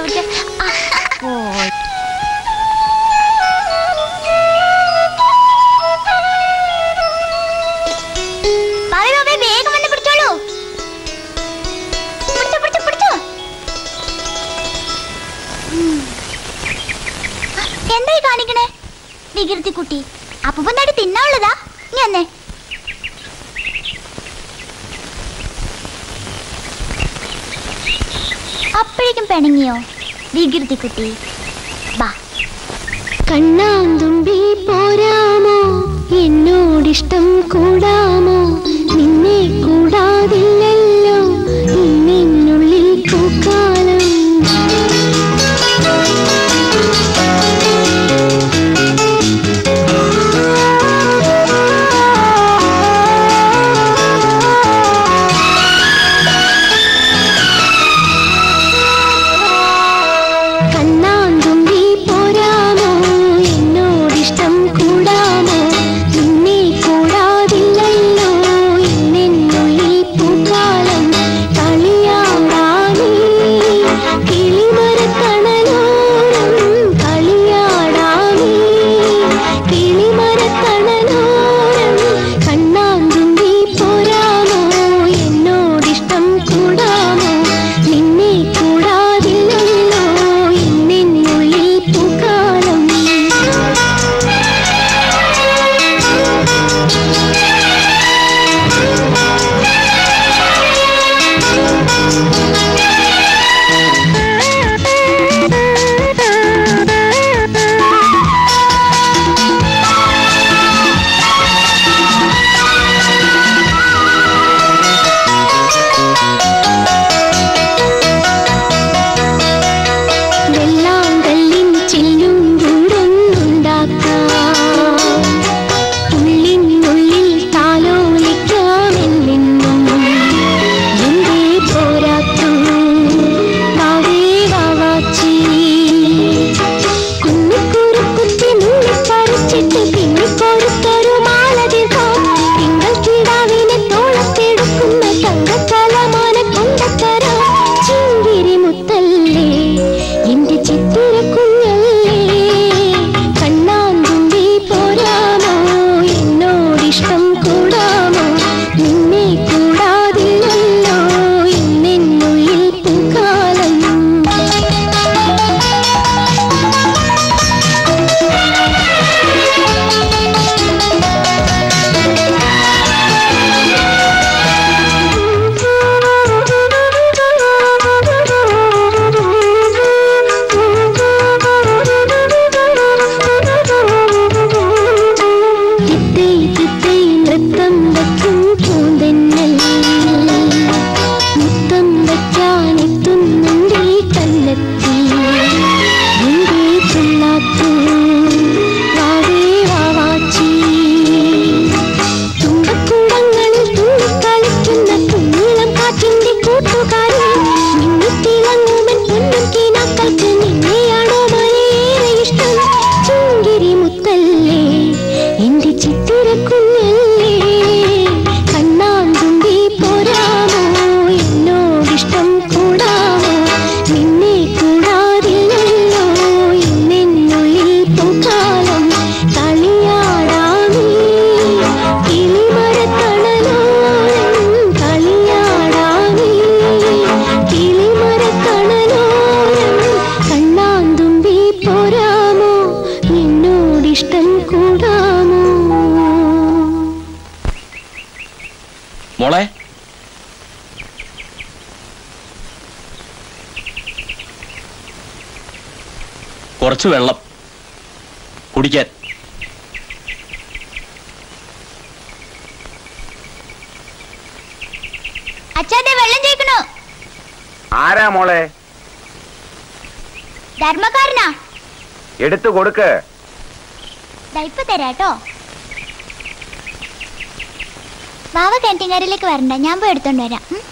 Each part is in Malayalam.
പിടിച്ചോ ആ. ഭാവി ഭാവി വേഗം വന്ന് പിടിച്ചോളൂ പിടിച്ചോ പിടിച്ചോ പിടിച്ചോ ഉം. ആ, എന്തായി കാണിക്കണേ വികൃതി കുട്ടി അപ്പൂപ്പൻ തടി തിന്നാനുള്ളതാ നീ വന്നേ അപ്പോഴേക്കും പിണങ്ങിയോ വികൃതി കുട്ടി ബാ കണ്ണാന്തുമ്പി പോരാമോ എന്നോടിഷ്ടം കൂടാമോ നിന്നെ കൂടാതില്ലല്ലോ ഇന്നിനുള്ളിൽ പൂക്കാലം കണ്ണാന്തുമ്പി പോരാമോ എന്നോടിഷ്ടം കൂടാമോ നിന്നെ കൂടാതില്ലല്ലോ ഇന്നെന്നുള്ളിൽ പൂക്കാലം കളിയാടാനീ കിളിമരത്തണലോരം കളിയാടാനീ കിളിമരത്തണലോരം കണ്ണാന്തുമ്പി പോരാമോ എന്നോടിഷ്ടം കൂടാമോ നിന്നെ കൂടാതില്ലല്ലോ ഇന്നെന്നുള്ളിൽ പൂക്കാലം വെള്ളാങ്കല്ലിൻ ചില്ലും കൂടൊന്നുണ്ടാക്കാം ഉള്ളിനുള്ളിൽ താലോലിക്കാമെന്നും എന്തേ പോരാത്തു വാവേ വാവാച്ചി കുന്നിക്കുറുക്കുത്തി നുള്ളി പറിച്ചിട്ട് പിന്നെ കൊടുത്തൊരു മാലതിർക്കാം തിങ്കൾ കിടാവിനെ തോളത്തെടുക്കുന്ന തങ്കക്കലമാന കൊണ്ടത്തരാം ചിങ്കിരി മുത്തല്ലേ എന്റെ ചിത്തിര കുഞ്ഞല്ലേ കണ്ണാന്തുമ്പി പോരാമോ എന്നോടിഷ്ടം കൂടാമോ നിന്നെ കൂടാതില്ലല്ലോ ഇന്നെന്നുള്ളിൽ പൂക്കാലം തിത്തൈ തിത്തൈ നൃത്തം വയ്ക്കും പൂന്തെന്നൽ മുത്തം വയ്ക്കാനെത്തുന്നുണ്ടേ കല്ലെത്തി എന്തേ ചൊല്ലാത്തു വാവേ വാവാച്ചി തുമ്പക്കുടങ്ങളിൽ തുള്ളിക്കളിക്കുന്ന കുഞ്ഞിളം കാറ്റിന്റെ കൂട്ടുകാരൻ മിന്നിത്തിളങ്ങുമൻ പൊന്നും കിനാക്കൾക്ക് നിന്നെയാണോ മലയേറെ ഇഷ്ടം ചുങ്കിരി മുത്തല്ലേ എന്റെ ചിത്തിര കുഞ്ഞല്ലേ കണ്ണാന്തുമ്പി പോരാമോ എന്നോടിഷ്ടം കൂടാമോ നിന്നെ കൂടാതില്ലല്ലോ ഇന്നെന്നുള്ളിൽ പൂക്കാലം കളിയാടാമീ കിളിമരത്തണലോരം കളിയാടാമീ കിളിമരത്തണലോരം കണ്ണാന്തുമ്പി പോരാമോ എന്നോടിഷ്ടം കൂടാമോ മോളെ കുറച്ച് വെള്ളം കുടിക്കാൻ അച്ഛാന്റെ വെള്ളം ചോദിക്കണു ആരാ മോളെ ധർമ്മക്കാരനാ എടുത്തു കൊടുക്ക് ദാ ഇപ്പൊ തരാട്ടോ വാവ കാന്റീൻകാരിലേക്ക് വരണ്ട ഞാൻ പോയി എടുത്തോണ്ട് വരാം ഉം.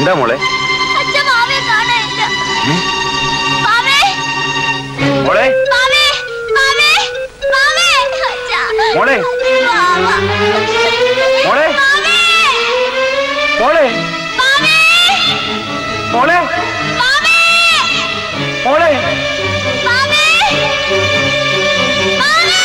എന്താ മോളെ അച്ഛ മാവേ കാണാനില്ല ഏ? മാവേ മോളെ മാവേ മാവേ മാവേ അച്ഛാ മോളെ. മാവ. മോളെ. മാവേ മോളെ മാവേ മോളെ മാവേ മോളെ മാവേ മാവേ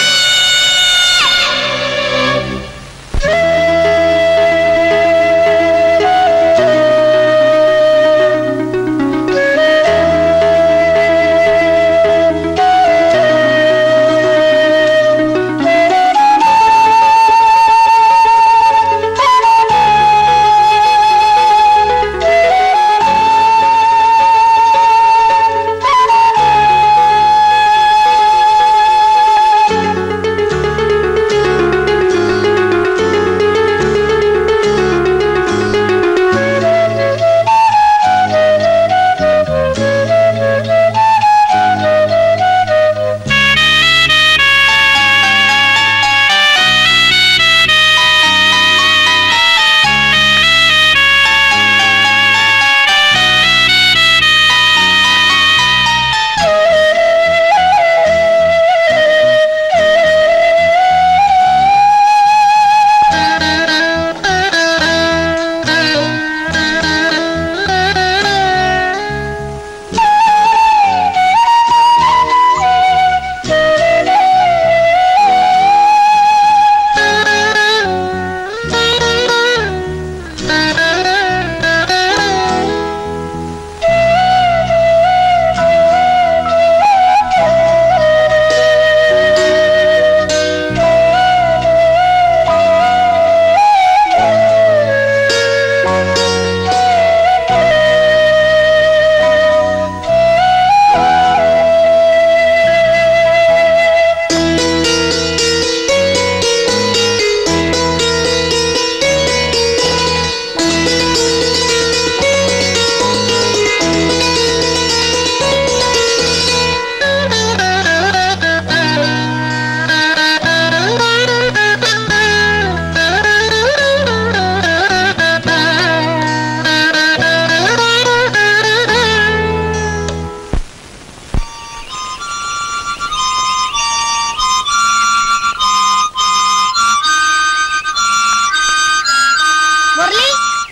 മുരളി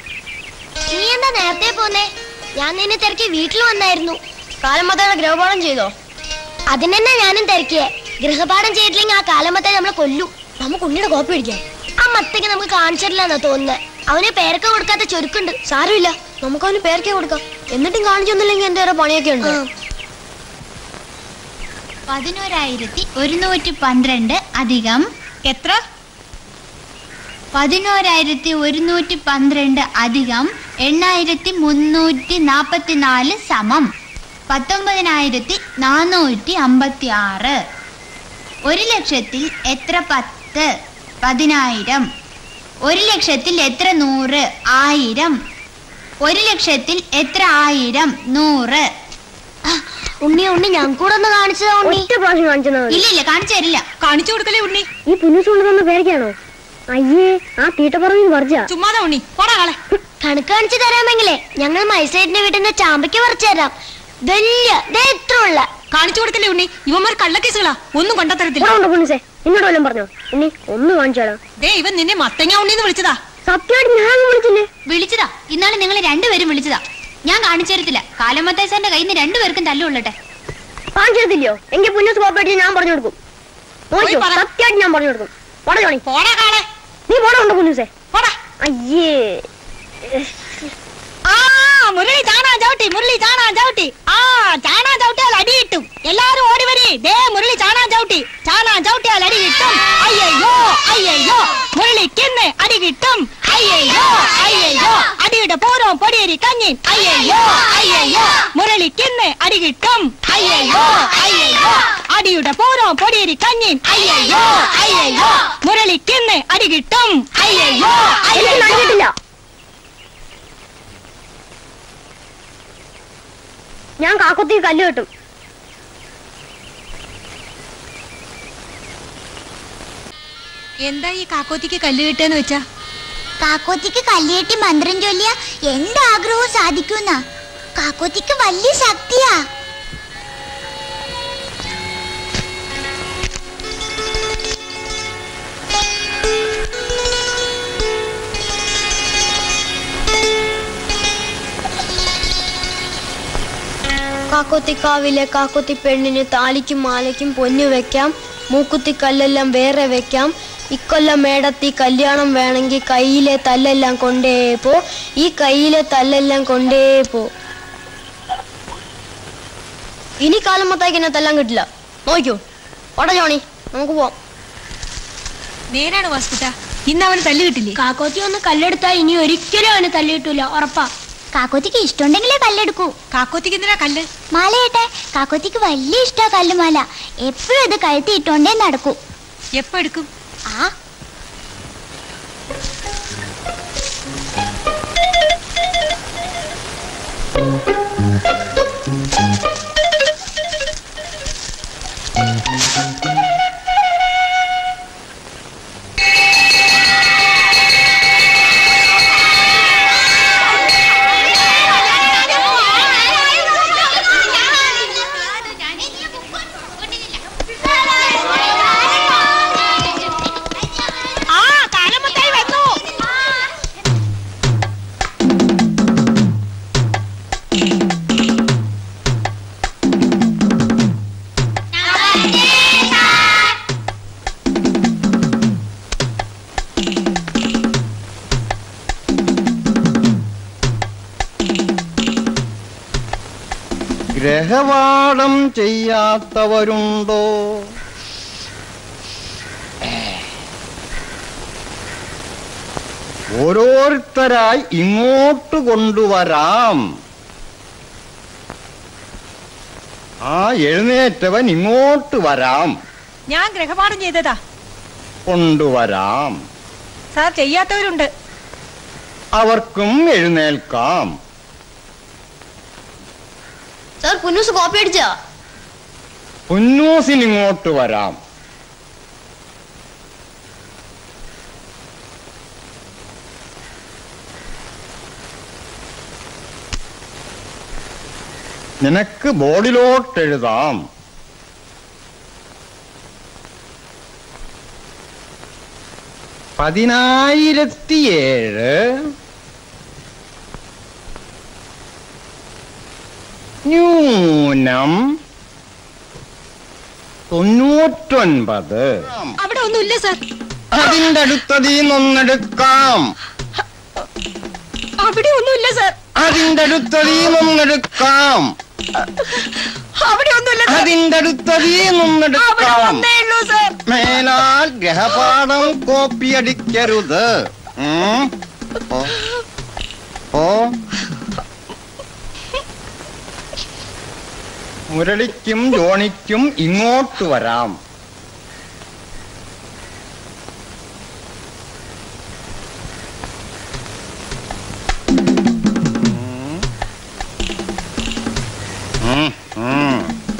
നീ എന്താ നേരത്തെ പോന്നേ ഞാൻ നിന്നെ തിരക്കി വീട്ടിൽ വന്നായിരുന്നു കാലമത്തയുടെ ഗൃഹപാഠം ചെയ്തോ അതിനെന്നെ ഞാനും തിരക്കിയേ ഗൃഹപാഠം ചെയ്തില്ലെങ്കിൽ ആ കാലമത്തെ നമ്മളെ കൊല്ലു നമുക്ക് ഉണ്ണിയുടെ കോപ്പി അടിക്കാം ആ മത്തേക്ക് നമുക്ക് കാണിച്ചിട്ടില്ലെന്നാ തോന്നുന്നത് അവന് പേരൊക്കെ കൊടുക്കാത്ത ചുരുക്കുണ്ട് സാരമില്ല നമുക്ക് അവന് പേരൊക്കെ കൊടുക്കാം എന്നിട്ടും കാണിച്ചൊന്നുമില്ലെങ്കിൽ എന്റെ ഓരോ പണിയൊക്കെ ഉണ്ട് പതിനോരായിരത്തി ഒരുന്നൂറ്റി പന്ത്രണ്ട് അധികം എത്ര പതിനോരായിരത്തി ഒരുന്നൂറ്റി പന്ത്രണ്ട് അധികം എണ്ണായിരത്തി മുന്നൂറ്റി നാൽപ്പത്തിനാല് സമം പത്തൊമ്പതിനായിരത്തി നാനൂറ്റി അമ്പത്തി ആറ് ഒരു ലക്ഷത്തിൽ എത്ര പത്ത് പതിനായിരം ഒരു ലക്ഷത്തിൽ എത്ര നൂറ് ആയിരം ഒരു ലക്ഷത്തിൽ എത്ര ആയിരം നൂറ് ഉണ്ണി ഉണ്ണി ഞാൻ കൂടെ ഒന്ന് കാണിച്ചതാ ഉണ്ണി ഒറ്റ പ്രാവശ്യം കാണിച്ചതാ മതി. ഇല്ല ഇല്ല കാണിച്ചു തരില്ല കാണിച്ചു കൊടുക്കലേ ഉണ്ണി ഈ പുന്നൂസ് കൊണ്ടുവന്ന പേരക്കാണോ അയ്യേ ആ തീട്ടപ്പറമ്പിൽ പറിച്ച ചുമ്മാതെ ഉണ്ണി പോടാ കാളെ കണക്ക് കാണിച്ചു തരാമെങ്കിലേ ഞങ്ങൾ മൈസൈഡിന്റെ വീട്ടിൽ നിന്ന് ചാമ്പയ്ക്ക് പറിച്ചു തരാം വലിയ ദേ ഇത്ര ഉള്ള കാണിച്ചു കൊടുക്കലേ ഉണ്ണി ഇവന്മാർ കള്ളക്കേസുകളാ ഒന്നും കണ്ടെത്തരത്തില്ല ഉണ്ടോ പുന്നൂസേ എന്നോട് വല്ലതും പറഞ്ഞോ ഇനി ഒന്ന് കാണിച്ചാലോ ദേ ഇവൻ നിന്നെ മത്തങ്ങ ഉണ്ണിന്ന് വിളിച്ചതാ സത്യമായിട്ട് ഞാൻ വിളിച്ചില്ലേ വിളിച്ചതാ ഇന്നാളെ നിങ്ങൾ രണ്ടുപേരും വിളിച്ചതാ ഞാൻ കാണിച്ചു തരത്തില്ല കാലമത്തേശന്റെ കയ്യിൽ നിന്ന് രണ്ടുപേർക്കും തല്ലുകൊള്ളട്ടെ കാണിച്ചെടുത്തില്ലയോ എങ്കിൽ പുന്നൂസ് കോപ്പറേറ്റ് ഞാൻ പറഞ്ഞു കൊടുക്കും നോക്കിയോ പറ. സത്യമായിട്ട് ഞാൻ പറഞ്ഞു കൊടുക്കും പോടാ ജോണി പോടാ കാളെ നീ പോടാ ഉണ്ടോ പുന്നൂസേ പോടാ അയ്യേ ആ മുരളി ചാണാ ചവിട്ടി മുരളി ചാണാ ചവിട്ടി ആ ചാണാ ചവിട്ടിയാൽ അടി കിട്ടും എല്ലാരും ഓടി വരി ദേ മുരളി ചാണാ ചവിട്ടി ചാണാ ചവിട്ടിയാൽ അടി കിട്ടും അയ്യയ്യോ അയ്യയ്യോ മുരളിക്കിന്ന് അടി കിട്ടും അയ്യയ്യോ അയ്യയ്യോ അടിയുടെ പൂരം പൊടിയരി കഞ്ഞി അയ്യയ്യോ അയ്യയ്യോ മുരളിക്കിന്ന് അടി കിട്ടും അയ്യയ്യോ അയ്യയ്യോ അടിയുടെ പൂരം പൊടിയരി കഞ്ഞി അയ്യയ്യോ അയ്യയ്യോ മുരളിക്കിന്ന് അടി കിട്ടും അയ്യയ്യോ എനിക്ക് അയ്യയ്യോ നടന്നിട്ടില്ല ഞാൻ കാക്കുത്തി കല്ല് കിട്ടും എന്താ ഈ കാക്കോത്തിക്ക് കല്ല് കിട്ടുകയെന്ന് വെച്ചാ കാക്കോത്തിക്ക് കല്ലേട്ടി മന്ത്രം ചൊല്ലിയ എന്താഗ്രഹവും സാധിക്കുന്ന കാക്കോത്തിക്ക് വലിയ ശക്തിയാ കാക്കോത്തിക്കാവിലെ കാക്കോത്തി പെണ്ണിന് താലിക്കും മാലയ്ക്കും പൊന്നു വെക്കാം മൂക്കുത്തി കല്ലെല്ലാം വേറെ വെക്കാം ഇക്കൊല്ലം മേടത്തി കല്യാണം വേണമെങ്കിൽ കയ്യിലെ തല്ലെല്ലാം കൊണ്ടേ പോ ഈ കയ്യിലെ തല്ലെല്ലാം കൊണ്ടേ പോ ഇനി കാലമത്തേക്ക് എന്നെ തല്ലാൻ കിട്ടില്ല നോക്കൂ ഓടാ ജോണി നമുക്ക് പോവാം നേരാണ് വാസ്കുട്ട ഇന്ന് അവന് തല്ല് കിട്ടില്ലേ കാക്കോത്തി ഒന്ന് കല്ലെടുത്താ ഇനി ഒരിക്കലും അവന് തല്ലി കിട്ടൂല ഉറപ്പാ കാക്കോത്തിക്ക് ഇഷ്ടമുണ്ടെങ്കിലേ കല്ലെടുക്കൂ കാക്കോത്തിക്ക് എന്തിനാ കല്ല് മാലയേട്ടെ കാക്കോത്തിക്ക് വലിയ ഇഷ്ടാ കല്ലുമാല എപ്പോഴും ഇത് കഴുത്തി ഇട്ടോണ്ടേ നടക്കൂ എപ്പ എടുക്കും ആ ആ കാലമുത്തായി വന്നു ഗ്രഹവാടം ചെയ്യാത്തവരുണ്ടോ ഓരോരുത്തരായി ഇങ്ങോട്ട് കൊണ്ടുവരാം ആ എഴുന്നേറ്റവൻ ഇങ്ങോട്ട് വരാം ഞാൻ ഗ്രഹപാഠം ചെയ്തതാ കൊണ്ടുവരാം സാർ ചെയ്യാത്തവരുണ്ട് അവർക്കും എഴുന്നേൽക്കാം സാർ പുന്നൂസ് കോപ്പി അടിച്ചാ പുന്നൂസിന് ഇങ്ങോട്ട് വരാം നിനക്ക് ബോർഡിലോട്ട് എഴുതാം പതിനായിരത്തിയേഴ് ന്യൂനം തൊണ്ണൂറ്റൊൻപത് അവിടെ ഒന്നുമില്ല സാർ അതിന്റെ അടുത്തതീന്നൊന്നെടുക്കാം അവിടെ ഒന്നുമില്ല സാർ അതിന്റെ അടുത്തതീന്നൊന്നെടുക്കാം അവിടെ ഒന്നുമില്ല സാർ അതിന്റെ അവിടെ അടുത്തതീന്നൊന്നെടുക്കാം ഒന്നേ ഉള്ളൂ സാർ മേലാൽ ഗ്രഹപാഠം കോപ്പിയടിക്കരുത് ഉം. ഓ. ഓ മുരളിക്കും ജോണിക്കും ഇങ്ങോട്ട് വരാം ഉം, ഉം.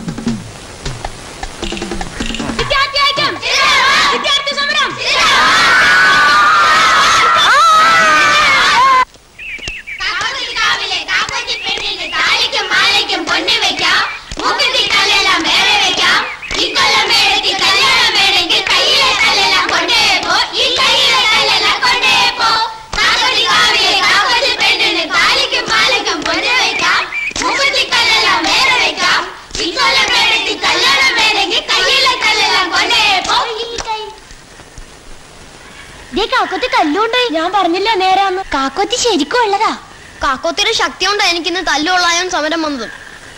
ദേ കാക്കോത്തി കല്ലുകൊണ്ട് ഞാൻ പറഞ്ഞില്ല നേരാന്ന് കാക്കോത്തി ശരിക്കും ഉള്ളതാ കാക്കോത്തിയുടെ ശക്തി കൊണ്ടാ എനിക്കിന്ന് തല്ലുകൊള്ളാനും സമരം വന്നത്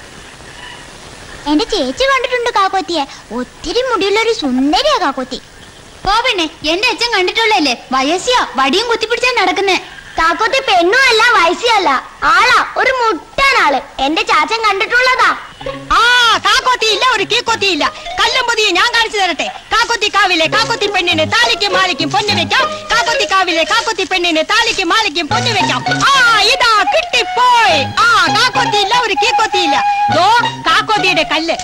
എന്റെ ചേച്ചി കണ്ടിട്ടുണ്ട് കാക്കോത്തിയെ ഒത്തിരി മുടിയുള്ള ഒരു സുന്ദരിയാ കാക്കോത്തി പോ പെണ്ണെ എന്റെ അച്ഛൻ കണ്ടിട്ടുള്ളല്ലേ വയസ്സിയാ വടിയും കുത്തിപ്പിടിച്ചാ നടക്കുന്നേ കാക്കോത്തി പെണ്ണും അല്ല വയസ്സല്ല ആളാ ഒരു മുട്ടാനാള് എന്റെ ചാച്ചൻ കണ്ടിട്ടുള്ളതാ ആ കാക്കോത്തി ഇല്ല ഒരു കീക്കോത്തി ഇല്ല കല്ലും പൊതിയും ഞാൻ കാണിച്ചു തരട്ടെ കാക്കോത്തി കാവിലെ കാക്കോത്തി പെണ്ണിന് താലിക്കും മാലിക്കും പൊന്നു വെക്കാം കാക്കോത്തി കാവിലെ കാക്കോത്തി പെണ്ണിന് താലിക്കും മാലിക്കും പൊന്നു വെക്കാം ആ ഇതാ കിട്ടിപ്പോയി ആ കാക്കോത്തി ഇല്ല ഒരു കീക്കോത്തി ഇല്ല ദോ കാക്കോത്തിയുടെ കല്ല്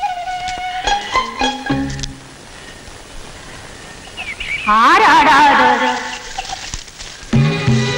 ആരാടാ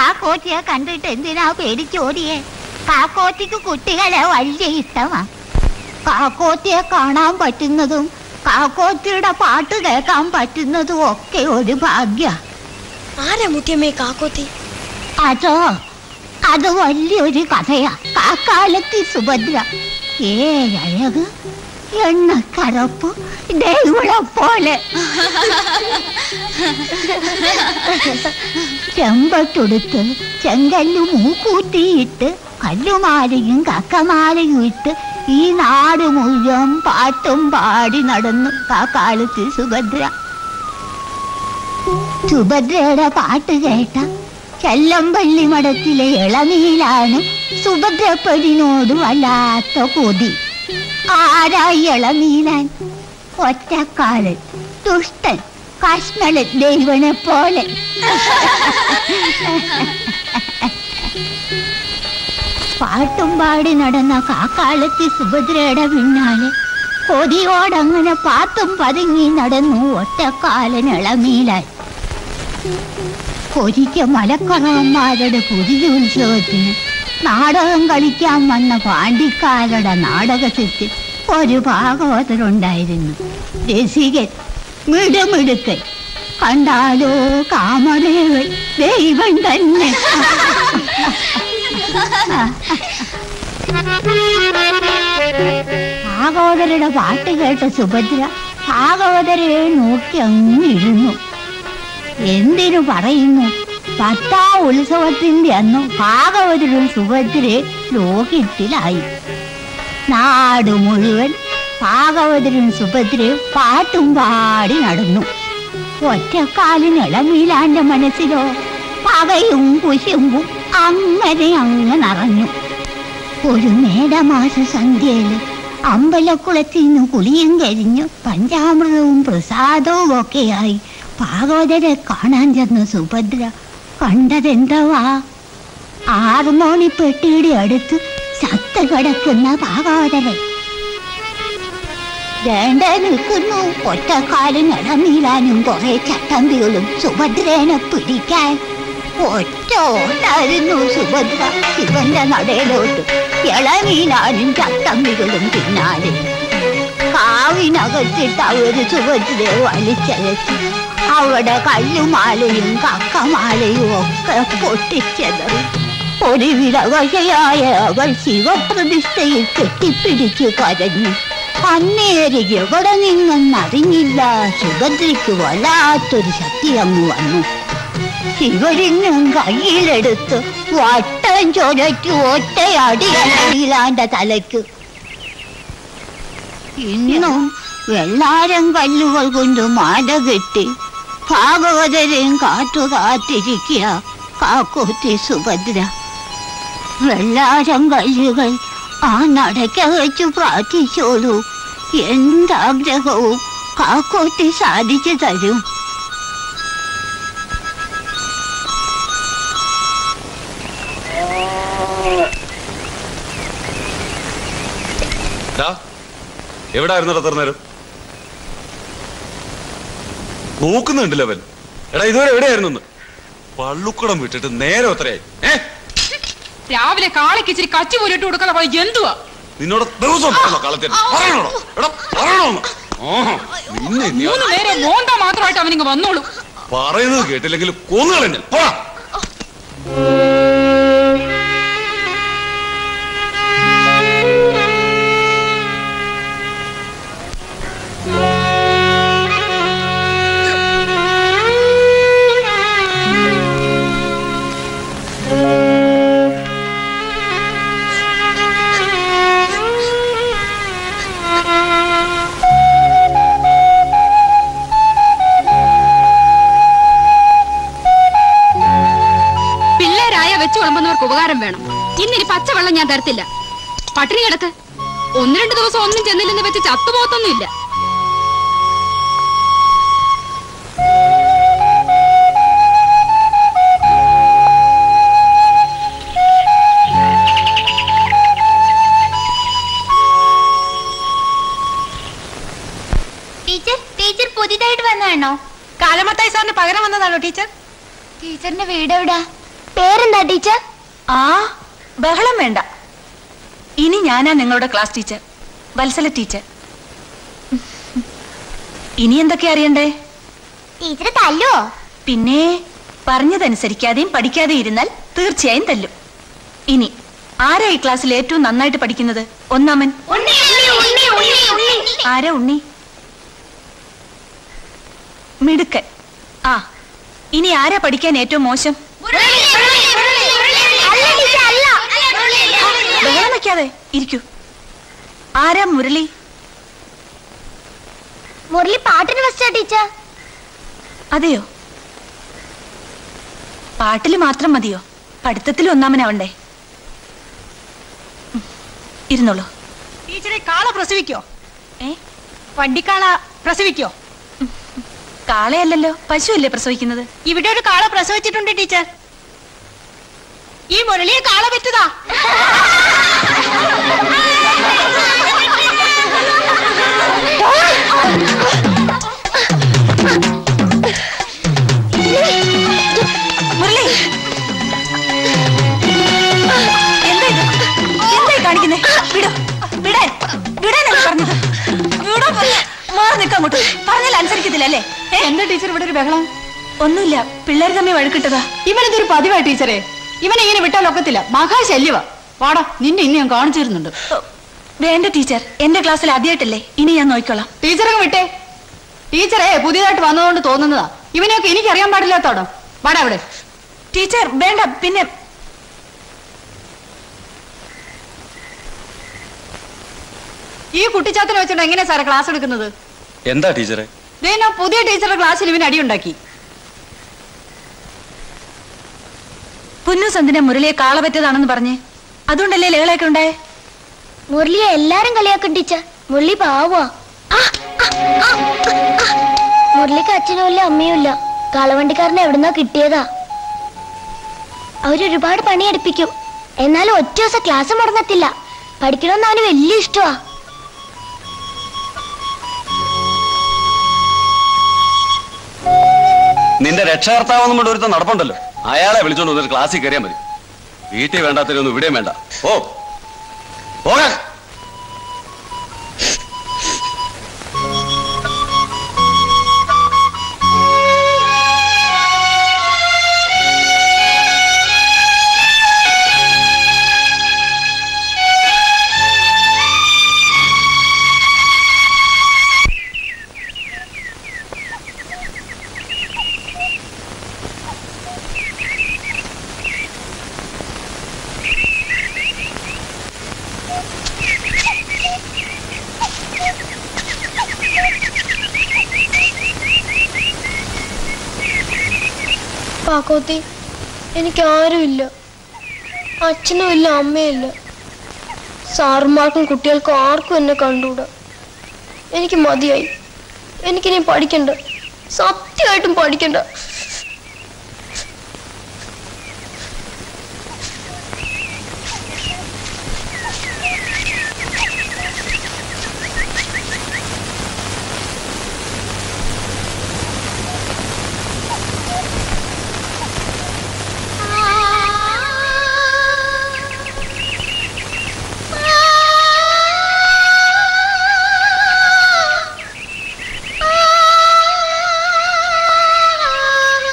കാക്കോത്തിയെ കണ്ടിട്ട് എന്തിനാ പേടിച്ചോടിയേ കാക്കോത്തിക്ക് കുട്ടികളെ വലിയ ഇഷ്ടമാ കാക്കോത്തിയെ കാണാൻ പറ്റുന്നതും കാക്കോത്തിയുടെ പാട്ട് കേൾക്കാൻ പറ്റുന്നതും ഒക്കെ ഒരു ഭാഗ്യ ആരാ മുത്തിയമ്മേ കാക്കോത്തി അതോ അത് വലിയൊരു കഥയാ കാക്കാലത്തി സുഭദ്ര ഏ അഴക് എണ്ണക്കറപ്പ് ദൈവളെ പോലെ ചെമ്പട്ടുടുത്ത് ചെങ്കല്ലു മൂക്കൂട്ടിയിട്ട് കല്ലുമാലയും കക്കമാലയും ഇട്ട് ഈ നാട് മുഴുവൻ പാട്ടും പാടി നടന്നു കാക്കാലത്ത് സുഭദ്ര സുഭദ്രയുടെ പാട്ട് കേട്ട ചെല്ലമ്പള്ളി മഠത്തിലെ ഇളനീലാണ് സുഭദ്രപ്പടിനോട് വല്ലാത്ത കൊതി ആരായി ഇളനീലാൻ ഒറ്റക്കാലൻ ദുഷ്ടൻ കഷ്ണളൻ ദൈവനെ പോലെ പാട്ടും പാടി നടന്ന കാക്കാലത്തി സുഭദ്രയുടെ പിന്നാലെ കൊതിയോടങ്ങനെ പാത്തും പതുങ്ങി നടന്നു ഒറ്റക്കാലൻ ഇളമീലാൻ ഒരിക്കൽ മലക്കറവന്മാരുടെ പുതിയ ഉത്സവത്തിന് നാടകം കളിക്കാൻ വന്ന പാണ്ടിക്കാരുടെ നാടകത്തിൽ ഒരു ഭാഗവതരുണ്ടായിരുന്നു രസികൻ മിടുമിടുക്കൻ കണ്ടാലോ കാമദേവൻ ദൈവം തന്നെ ഭാഗവതരുടെ പാട്ട് കേട്ട സുഭദ്ര ഭാഗവതരെ നോക്കി അങ്ങിരുന്നു എന്തിനു പറയുന്നു പത്താ ഉത്സവത്തിന്റെ അന്ന് ഭാഗവതരും സുഭദ്രയെ ലോകിത്തിലായി നാട് മുഴുവൻ ഭാഗവതരും സുഭദ്രയും പാട്ടും പാടി നടന്നു ഒറ്റക്കാലിന് ഇളമീലാന്റെ മനസ്സിലോ പകയും കുശുമ്പും അങ്ങനെ അങ്ങ് നിറഞ്ഞു ഒരു മേടമാസ സന്ധ്യയില് അമ്പലക്കുളത്തിൽ നിന്ന് കുളിയും കഴിഞ്ഞു പഞ്ചാമൃതവും പ്രസാദവും ഒക്കെയായി ഭാഗവതരെ കാണാൻ ചെന്ന സുഭദ്ര കണ്ടതെന്തവാ ആറുമോണി പെട്ടിയുടെ അടുത്ത് ചത്ത കിടക്കുന്ന ഭാഗവതരെ വേണ്ട നിൽക്കുന്നു ഒറ്റക്കാലും ഇടമീലാനും കുറെ ചട്ടമ്പികളും സുഭദ്രേനെ പിടിക്കാൻ ഒറ്റ ഓട്ടായിരുന്നു സുഭദ്ര ശിവന്റെ നടയിലോട്ട് ഇളമീലാനും ചട്ടമ്പികളും പിന്നാലെ കാവിനകത്തിട്ട് അവര് സുഭദ്രയെ വലിച്ചഴച്ചു അവിടെ കല്ലുമാലയും കക്കമാലയും ഒക്കെ പൊട്ടിച്ചെതറി ഒരു വിലവശയായ അവൾ ശിവപ്രതിഷ്ഠയിൽ കെട്ടിപ്പിടിച്ചു കരഞ്ഞു അന്നേര് എവിടെ നിന്നെന്നറിഞ്ഞില്ല സുഭദ്രയ്ക്ക് വല്ലാത്തൊരു ശക്തി അങ്ങ് വന്നു ശിവലിംഗം കയ്യിലെടുത്ത് വട്ടം ചൊരച്ചു ഒറ്റയടിയിലാന്റെ തലയ്ക്ക് ഇന്നും വെള്ളാരം കല്ലുകൾ കൊണ്ട് മാല കെട്ടി ഭാഗവതരെയും കാത്തു കാത്തിരിക്കുക കാക്കോത്തി സുഭദ്ര വെള്ളാരം കല്ലുകൾ ആ നടക്ക വെച്ച് പ്രാർത്ഥിച്ചോളൂ എന്താഗ്രഹവും കാക്കോത്തി സാധിച്ചു തരും എവിടായിരുന്നു എത്ര നേരം നോക്കുന്നുണ്ടല്ലോ അവൻ എടാ ഇതുവരെ എവിടെയായിരുന്നു ഒന്ന് പള്ളുക്കുടം വിട്ടിട്ട് നേരെ ഒത്രയായി ഏ രാവിലെ കാളയ്ക്ക് ഇച്ചിരി കച്ചി പോലിട്ട് കൊടുക്കാതെ പോയി എന്തുവാ നിന്നോട് ദിവസം പറഞ്ഞോ കളത്തിൽ പറയണോ എടാ പറയണോ ഓഹോ നിന്നെ ഇനി മൂന്ന് നേരെ മോന്ത മാത്രമായിട്ട് അവനിങ്ങ് വന്നോളൂ പറയുന്നത് കേട്ടില്ലെങ്കിൽ കൊന്നുകളഞ്ഞ പോടാ പിള്ളേരായ വെച്ച് വിളമ്പുന്നവർക്ക് ഉപകാരം വേണം ഇന്നിനി പച്ചവെള്ളം ഞാൻ തരത്തില്ല പട്ടിണി കിടക്ക് ഒന്ന് രണ്ട് ദിവസം ഒന്നും ചെന്നില്ലെന്ന് വെച്ച് ചത്തുപോത്തൊന്നുമില്ല ടീച്ചർ ടീച്ചർ പുതിയതായിട്ട് വന്നാണോ കാലമത്തായി സാറിന് പകരം വന്നതാണോ ടീച്ചർ ടീച്ചറിന്റെ വീട് എവിടാ പേരെന്താ ടീച്ചർ ആ ബഹളം വേണ്ട ഇനി ഞാനാ നിങ്ങളുടെ ക്ലാസ് ടീച്ചർ വത്സല ടീച്ചർ ഇനി എന്തൊക്കെ അറിയണ്ടേ ടീച്ചർ തല്ലുവോ പിന്നെ പറഞ്ഞതനുസരിക്കാതെയും പഠിക്കാതെ ഇരുന്നാൽ തീർച്ചയായും തല്ലും ഇനി ആരാ ഈ ക്ലാസ്സിൽ ഏറ്റവും നന്നായിട്ട് പഠിക്കുന്നത് ഒന്നാമൻ ആരാ ഉണ്ണി മിടുക്കൻ ആ ഇനി ആരാ പഠിക്കാൻ ഏറ്റവും മോശം ബഹളം വെക്കാതെ ഇരിക്കൂ ആരാ മുരളി മുരളി പാട്ടിന് ഫസ്റ്റാ ടീച്ചർ അതെയോ പാട്ടില് മാത്രം മതിയോ പഠിത്തത്തിൽ ഒന്നാമനാവണ്ടേ ഉം, ഇരുന്നോളൂ ടീച്ചറെ കാള പ്രസവിക്കോ ഏ വണ്ടിക്കാള പ്രസവിക്കോ കാളയല്ലല്ലോ പശുവല്ലേ പ്രസവിക്കുന്നത് ഇവിടെ ഒരു കാള പ്രസവിച്ചിട്ടുണ്ട് ടീച്ചർ ഈ മുരളിയെ കാള പറ്റതാ മുരളി എന്താ ഇത് എന്തായി കാണിക്കുന്നേ വിടോ വിടാൻ വിടാനല്ലേ പറഞ്ഞത് വിടോ മാറി നിൽക്കാൻ അങ്ങോട്ട് പറഞ്ഞാൽ അനുസരിക്കത്തില്ല അല്ലേ എന്താ ടീച്ചർ ഇവിടെ ഒരു ബഹളം ഒന്നുമില്ല പിള്ളേർ തമ്മിൽ വഴക്കിട്ടതാ ഇവനിതൊരു പതിവാ ടീച്ചറെ ഇവനെ ഇങ്ങനെ വിട്ടാൽ ഒക്കത്തില്ല മഹാശല്യവാ വാടാ നിന്നെ ഇന്ന് ഞാൻ കാണിച്ചു തരുന്നുണ്ട് വേണ്ട ടീച്ചർ എന്റെ ക്ലാസ്സിൽ ആദ്യമായിട്ടല്ലേ ഇനി ഞാൻ നോക്കിക്കോളാം ടീച്ചറെ വിട്ടേ ടീച്ചറെ പുതിയതായിട്ട് വന്നതുകൊണ്ട് തോന്നുന്നതാ ഇവനെയൊക്കെ എനിക്ക് അറിയാൻ പാടില്ലാത്തോടോ വാടാ അവിടെ ടീച്ചർ വേണ്ട പിന്നെ ഈ കുട്ടിച്ചാത്തനെ വെച്ചോണ്ട് എങ്ങനെ സാറേ ക്ലാസ് എടുക്കുന്നത് എന്താ ടീച്ചറെ ദേ ഞാൻ പുതിയ ടീച്ചറുടെ ക്ലാസ്സിൽ ഇവന് അടിയുണ്ടാക്കി പുന്നൂസ് എന്തിനാ മുരളിയെ കാള പറ്റതാണെന്ന് പറഞ്ഞ് അതുകൊണ്ടല്ലേ ലഹളയൊക്കെ ഉണ്ടായേ മുരളിയെ എല്ലാരും കളിയാക്കും ടീച്ചർ മുരളി പാവാ മുരളിക്ക് അച്ഛനും ഇല്ല അമ്മയും ഇല്ല കളവണ്ടിക്കാരനെ എവിടുന്നാ കിട്ടിയതാ അവരൊരുപാട് പണിയെടുപ്പിക്കും എന്നാലും ഒറ്റ ദിവസം ക്ലാസ് മുടങ്ങത്തില്ല പഠിക്കണമെന്ന് അവന് വലിയ ഇഷ്ടമാ നിന്റെ രക്ഷകർത്താവെന്നും കൊണ്ട് ഒരുത്ത നടപ്പുണ്ടല്ലോ അയാളെ വിളിച്ചോണ്ട് വന്നിട്ട് ക്ലാസ്സിൽ കയറിയാൽ മതി വീട്ടിൽ വേണ്ടാത്തതിനൊന്നും ഇവിടെയും വേണ്ട ഓ പോകാൻ പാക്കോത്തി എനിക്ക് ആരുമില്ല അച്ഛനും ഇല്ല അമ്മയില്ല സാറുമാർക്കും കുട്ടികൾക്കും ആർക്കും എന്നെ കണ്ടുകൂടാ എനിക്ക് മതിയായി എനിക്കിനി പഠിക്കണ്ട സത്യമായിട്ടും പഠിക്കണ്ട ആ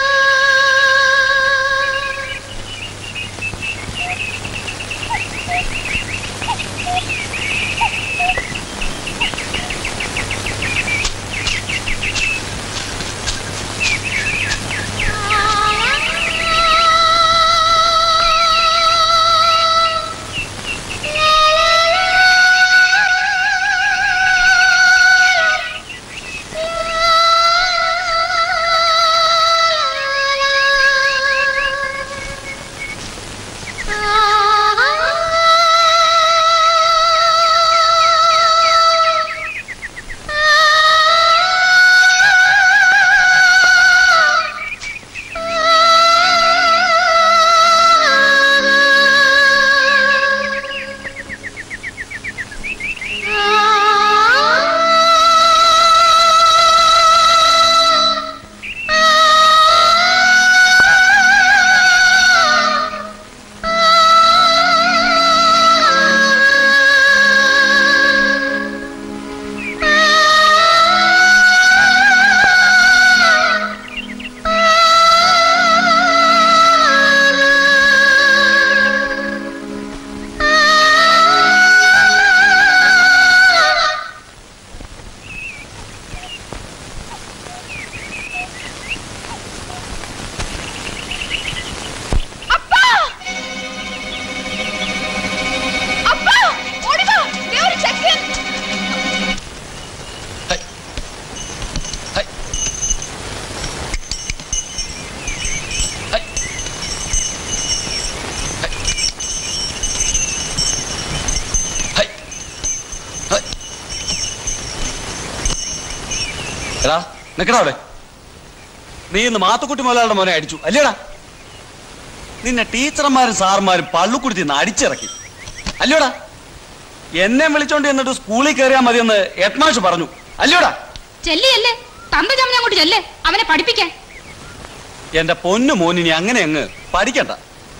നിക്കടാ അവിടെ നീ ഇന്ന് മാത്തുക്കുട്ടി മുതലാളുടെ മോനെ അടിച്ചു അല്ലേടാ നിന്നെ ടീച്ചർമാരും സാറുമാരും പള്ളുക്കുടുത്തി നിന്ന് അടിച്ചിറക്കി അല്ലേടാ എന്നെ വിളിച്ചോണ്ട് എന്നിട്ട് സ്കൂളിൽ കയറിയാൽ മതിയെന്ന് ഹെഡ്മാഷ് പറഞ്ഞു അല്ലേടാ ചെല്ലിയല്ലേ തന്ത ചമ്മ അങ്ങോട്ട് ചെല്ലേ അവനെ പഠിപ്പിക്കാൻ എന്റെ പൊന്നു മോനിനി അങ്ങനെ അങ്ങ് പഠിക്കണ്ട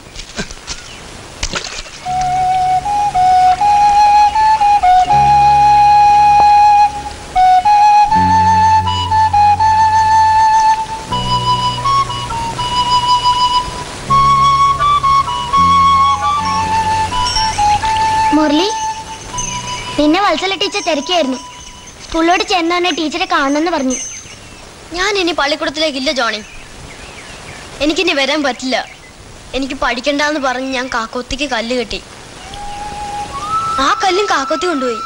മുരളി നിന്നെ വത്സല ടീച്ചർ തിരക്കിയായിരുന്നു സ്കൂളിലോട്ട് ചെന്നാണ് ടീച്ചറെ കാണണമെന്ന് പറഞ്ഞു ഞാൻ ഇനി പള്ളിക്കൂടത്തിലേക്കില്ല ജോണി എനിക്കിനി വരാൻ പറ്റില്ല എനിക്ക് പഠിക്കണ്ടെന്ന് പറഞ്ഞ് ഞാൻ കാക്കോത്തിക്ക് കല്ല് കെട്ടി ആ കല്ലും കാക്കോത്തി കൊണ്ടുപോയി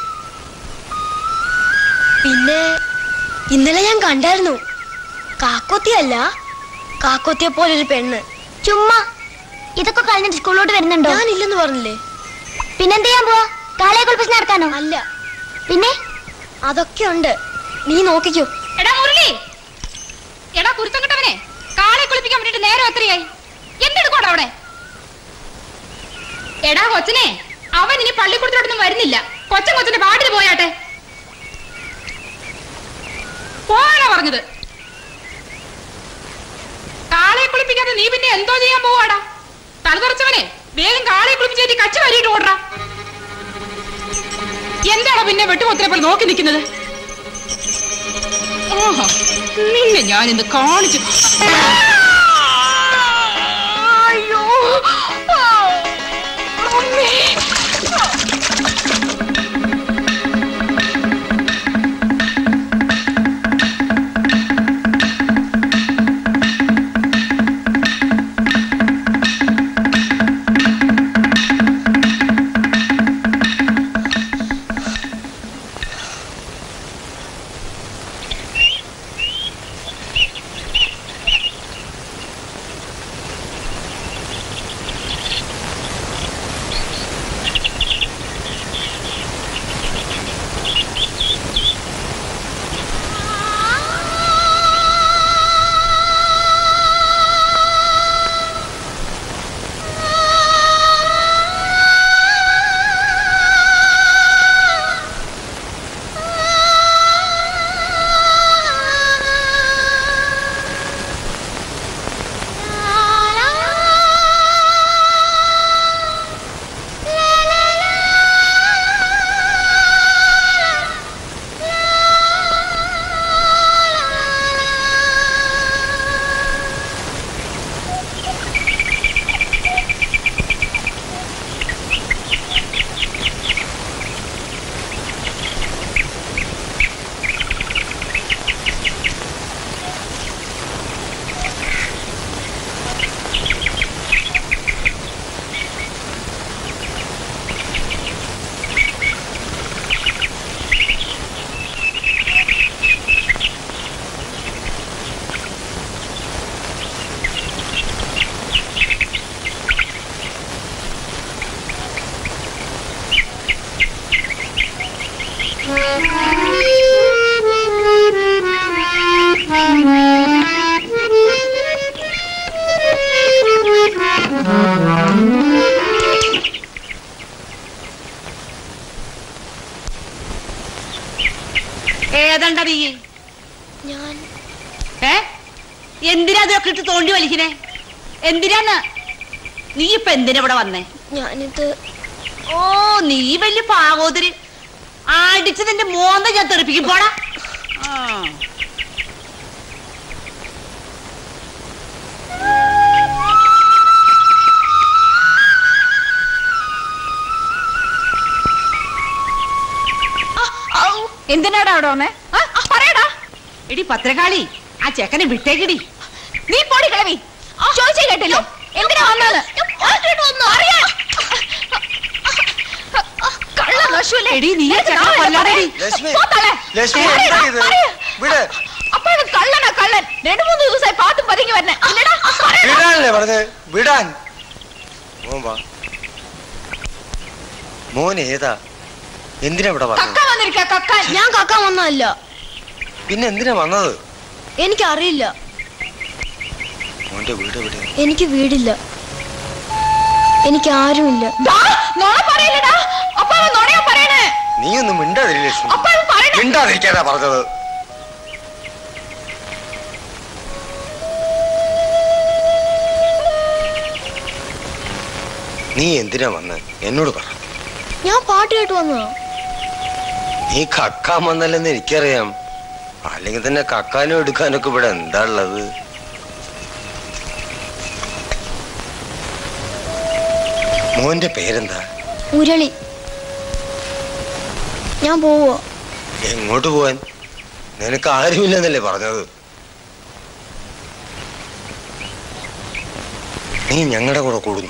പിന്നെ ഇന്നലെ ഞാൻ കണ്ടായിരുന്നു കാക്കോത്തിയല്ല കാക്കോത്തിയെ പോലൊരു പെണ്ണ് ചുമ്മാ ഇതൊക്കെ കഴിഞ്ഞിട്ട് സ്കൂളിലോട്ട് വരുന്നുണ്ടോ ഞാനില്ലെന്ന് പറഞ്ഞില്ലേ പിന്നെന്ത് ചെയ്യാൻ പോവാ കാളയെ കുളിപ്പിച്ച് നടക്കാനോ അല്ല പിന്നെ അതൊക്കെ ഉണ്ട് നീ നോക്കിക്കോ എടാ മുരളി എടാ കുരുത്തം കിട്ടവനെ കാളെ കുളിപ്പിക്കാൻ വേണ്ടിട്ട് നേരം എത്രയായി എന്തെടുക്കോടാ അവിടെ എടാ കൊച്ചനെ അവൻ ഇനി പള്ളിക്കൂടത്തിലോട്ടൊന്നും വരുന്നില്ല കൊച്ചൻ കൊച്ചന്റെ പാട്ടിന് പോയാട്ടെ പോയാണോ പറഞ്ഞത് കാളയെ കുളിപ്പിക്കാതെ നീ പിന്നെ എന്തോ ചെയ്യാൻ പോവാടാ തലതുറച്ചവനെ വേഗം കാളയെ കുളിപ്പിച്ചേറ്റി കച്ച വരിയിട്ട് ഓടറാ എന്താണോ പിന്നെ വെട്ടുകൊത്തിനെ പോലെ നോക്കി നിൽക്കുന്നത് ഓഹോ നിന്നെ ഞാൻ ഇന്ന് കാണിച്ചു അയ്യോ അമ്മേ. ഏതാണ്ടാ നീ ഞാൻ ഏ എന്തിനാ അതൊക്കെ ഇട്ട് തോണ്ടി വലിക്കണേ എന്തിനാന്ന് നീ ഇപ്പൊ എന്തിനാ ഇവിടെ വന്നേ ഞാനിത് ഓ നീ വലിയ പാകോതിരി അടിച്ച് നിന്റെ മോന്ത ഞാൻ തെറിപ്പിക്കും പോടാ ആ. എന്തിനാടാ അവിടെ വന്നേ ആ, ആ, പറയടാ എടി പത്രകാളി ആ ചെക്കനെ വിട്ടേക്കടി നീ പോടി കിളവി ചോദിച്ചേ കേട്ടില്ലോ എന്തിനാ വന്നത് അറിയാം കള്ള നശുവല്ലേ എടി നീ ആ ചെക്കനെ കൊല്ലാതെടി. ലക്ഷ്മി, പോ തള്ളേ. ലക്ഷ്മി, പറയടാ, എന്താ ഇത്? പറയ്. വിട്. അപ്പോഴും കള്ളനാ കള്ളൻ രണ്ടു മൂന്ന് ദിവസമായി പാത്തും പതുങ്ങി വരണേ ഇല്ലടാ, പറയടാ. വിടാനല്ലേ പറഞ്ഞത് വിടാൻ മോൻ വാ മോൻ ഏതാ എന്തിനാ ഇവിടെ വന്നത് കക്ക വന്നിരിക്ക കക്ക ഞാൻ കക്കാൻ വന്നതല്ല പിന്നെ എന്തിനാ വന്നത് എനിക്കറിയില്ല മോന്റെ വീട് എവിടെ എനിക്ക് വീടില്ല എനിക്ക് ആരുമില്ല നീ ഒന്നും മിണ്ടാതിരി ലക്ഷ്മി മിണ്ടാതിരിക്കാനാ പറഞ്ഞത് നീ എന്തിനാ വന്ന് എന്നോട് പറ ഞാൻ പാട്ട് കേട്ട് വന്നതാ നീ കക്കാൻ വന്നല്ലെന്ന് എനിക്കറിയാം അല്ലെങ്കിൽ തന്നെ കക്കാനും എടുക്കാനൊക്കെ ഇവിടെ എന്താ ഉള്ളത് മോന്റെ പേരെന്താ മുരളി ഞാൻ പോവോ എങ്ങോട്ട് പോവാൻ നിനക്ക് ആരുമില്ലെന്നല്ലേ പറഞ്ഞത് നീ ഞങ്ങളുടെ കൂടെ കൂടുന്നു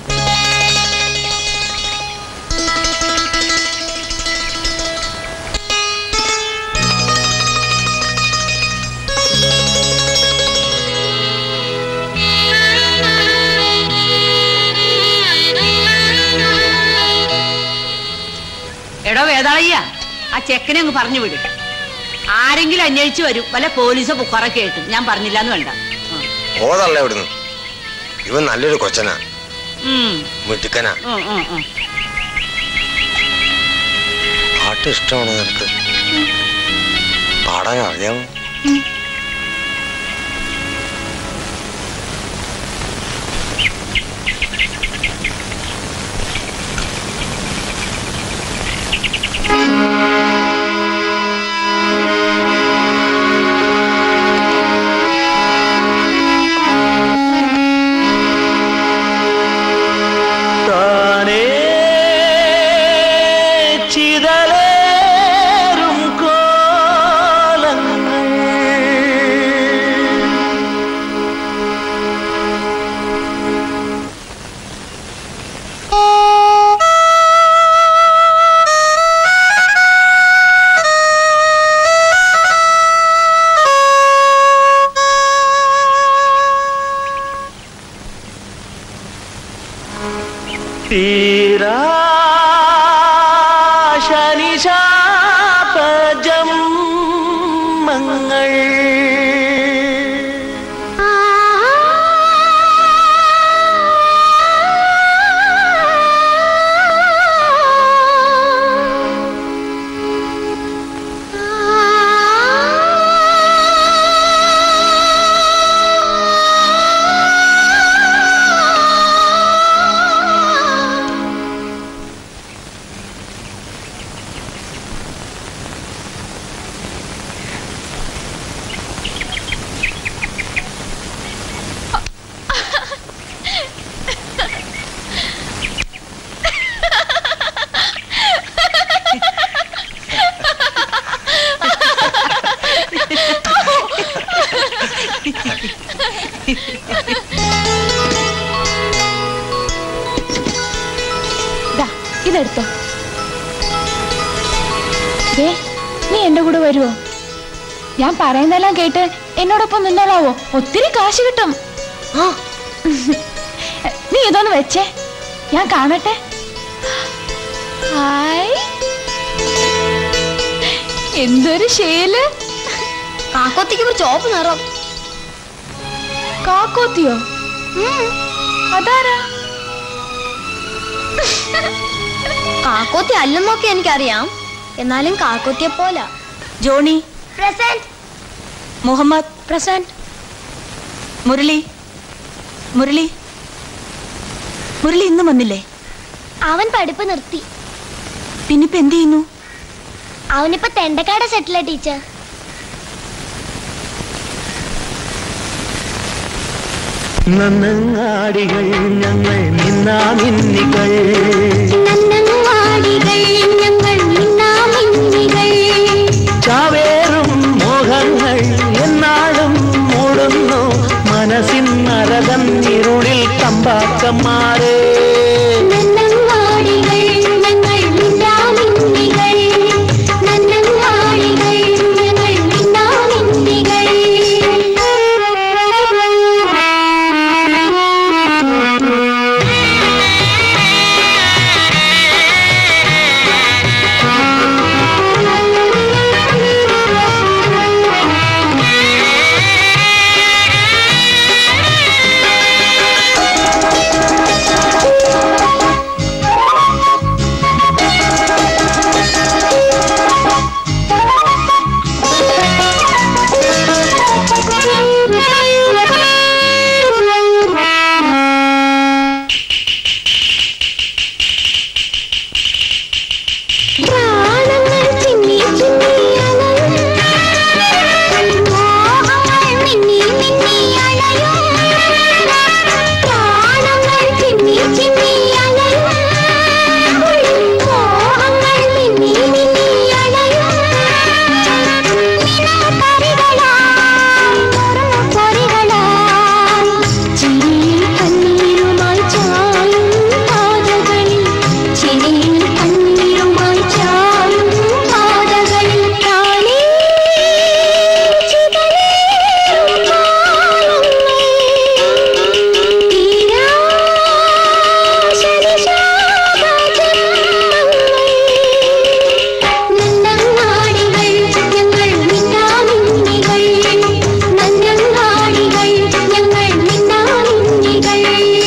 എടോ വേതാളയ്യ ആ ചെക്കനെ അങ്ങ് പറഞ്ഞു വിട് ആരെങ്കിലും അന്വേഷിച്ചു വരും വല്ല പോലീസോ ബുക്കാറൊക്കെ ആയിട്ട് ഞാൻ പറഞ്ഞില്ല എന്ന് വേണ്ട പോതല്ല ഇവിടുന്ന് ഇവൻ നല്ലൊരു കൊച്ചനാ ഉം, മിടുക്കനാ ഉം, ഉം, ഉം. പാട്ട് ഇഷ്ടമാണോ നിനക്ക് പാടാൻ അറിയാമോ താനേ ചിതലേറും കോലങ്ങൾ തീരാ ശനിശാപജമ്മങ്ങൾ ദാ, ഇതെടുത്തോ ദേ നീ എന്റെ കൂടെ വരുവോ ഞാൻ പറയുന്നതെല്ലാം കേട്ട് എന്നോടൊപ്പം നിന്നോളാവോ ഒത്തിരി കാശ് കിട്ടും ആ നീ ഇതൊന്ന് വെച്ചേ ഞാൻ കാണട്ടെ ഹായ് എന്തൊരു ഷേല് കാക്കോത്തിക്ക് ഒരു ചോപ്പ് നിറം കാക്കോത്തിയോ അതാരാ കാക്കോത്തി അല്ലെന്നൊക്കെ എനിക്കറിയാം എന്നാലും കാക്കോത്തിയെ പോലെ Johnny present Muhammad present Murali Murali Murali ഇന്നും വന്നില്ലേ അവൻ പഠിപ്പ് നിർത്തി പിന്നിപ്പോ എന്ത് ചെയ്യുന്നു അവനിപ്പോ തെണ്ടക്കാട് സെറ്റില ടീച്ചർ നന്നങ്ങാടികൾ ഞങ്ങൾ നിന്നാമിന്നികൾ ചാവേറും മോഹങ്ങൾ എന്നാളും മൂടുന്നു മനസ്സിൻ നരകം ഇരുളിൽ കമ്പാക്കന്മാരെ Thank you. പ്രാണങ്ങൾ ചിന്നി ചിന്നി അലയും മോഹങ്ങൾ മിന്നി മിന്നി അലയും പ്രാണങ്ങൾ ചിന്നി ചിന്നി അലയും മോഹങ്ങൾ മിന്നി മിന്നി അലയും നിലാപരികളായി നുറുങ്ങുപൊരികളായി ചിരിയിൽ കണ്ണീരുമായി ചായും പാതകളിൽ ചിരിയിൽ കണ്ണീരുമായി ചായും പാതകളിൽ കാണേ ചിതലേറും കാലങ്ങൾ നന്നങ്ങാടികൾ ഞങ്ങൾ മിന്നാമിന്നികൾ നന്നങ്ങാടികൾ ഞങ്ങൾ മിന്നാമിന്നികൾ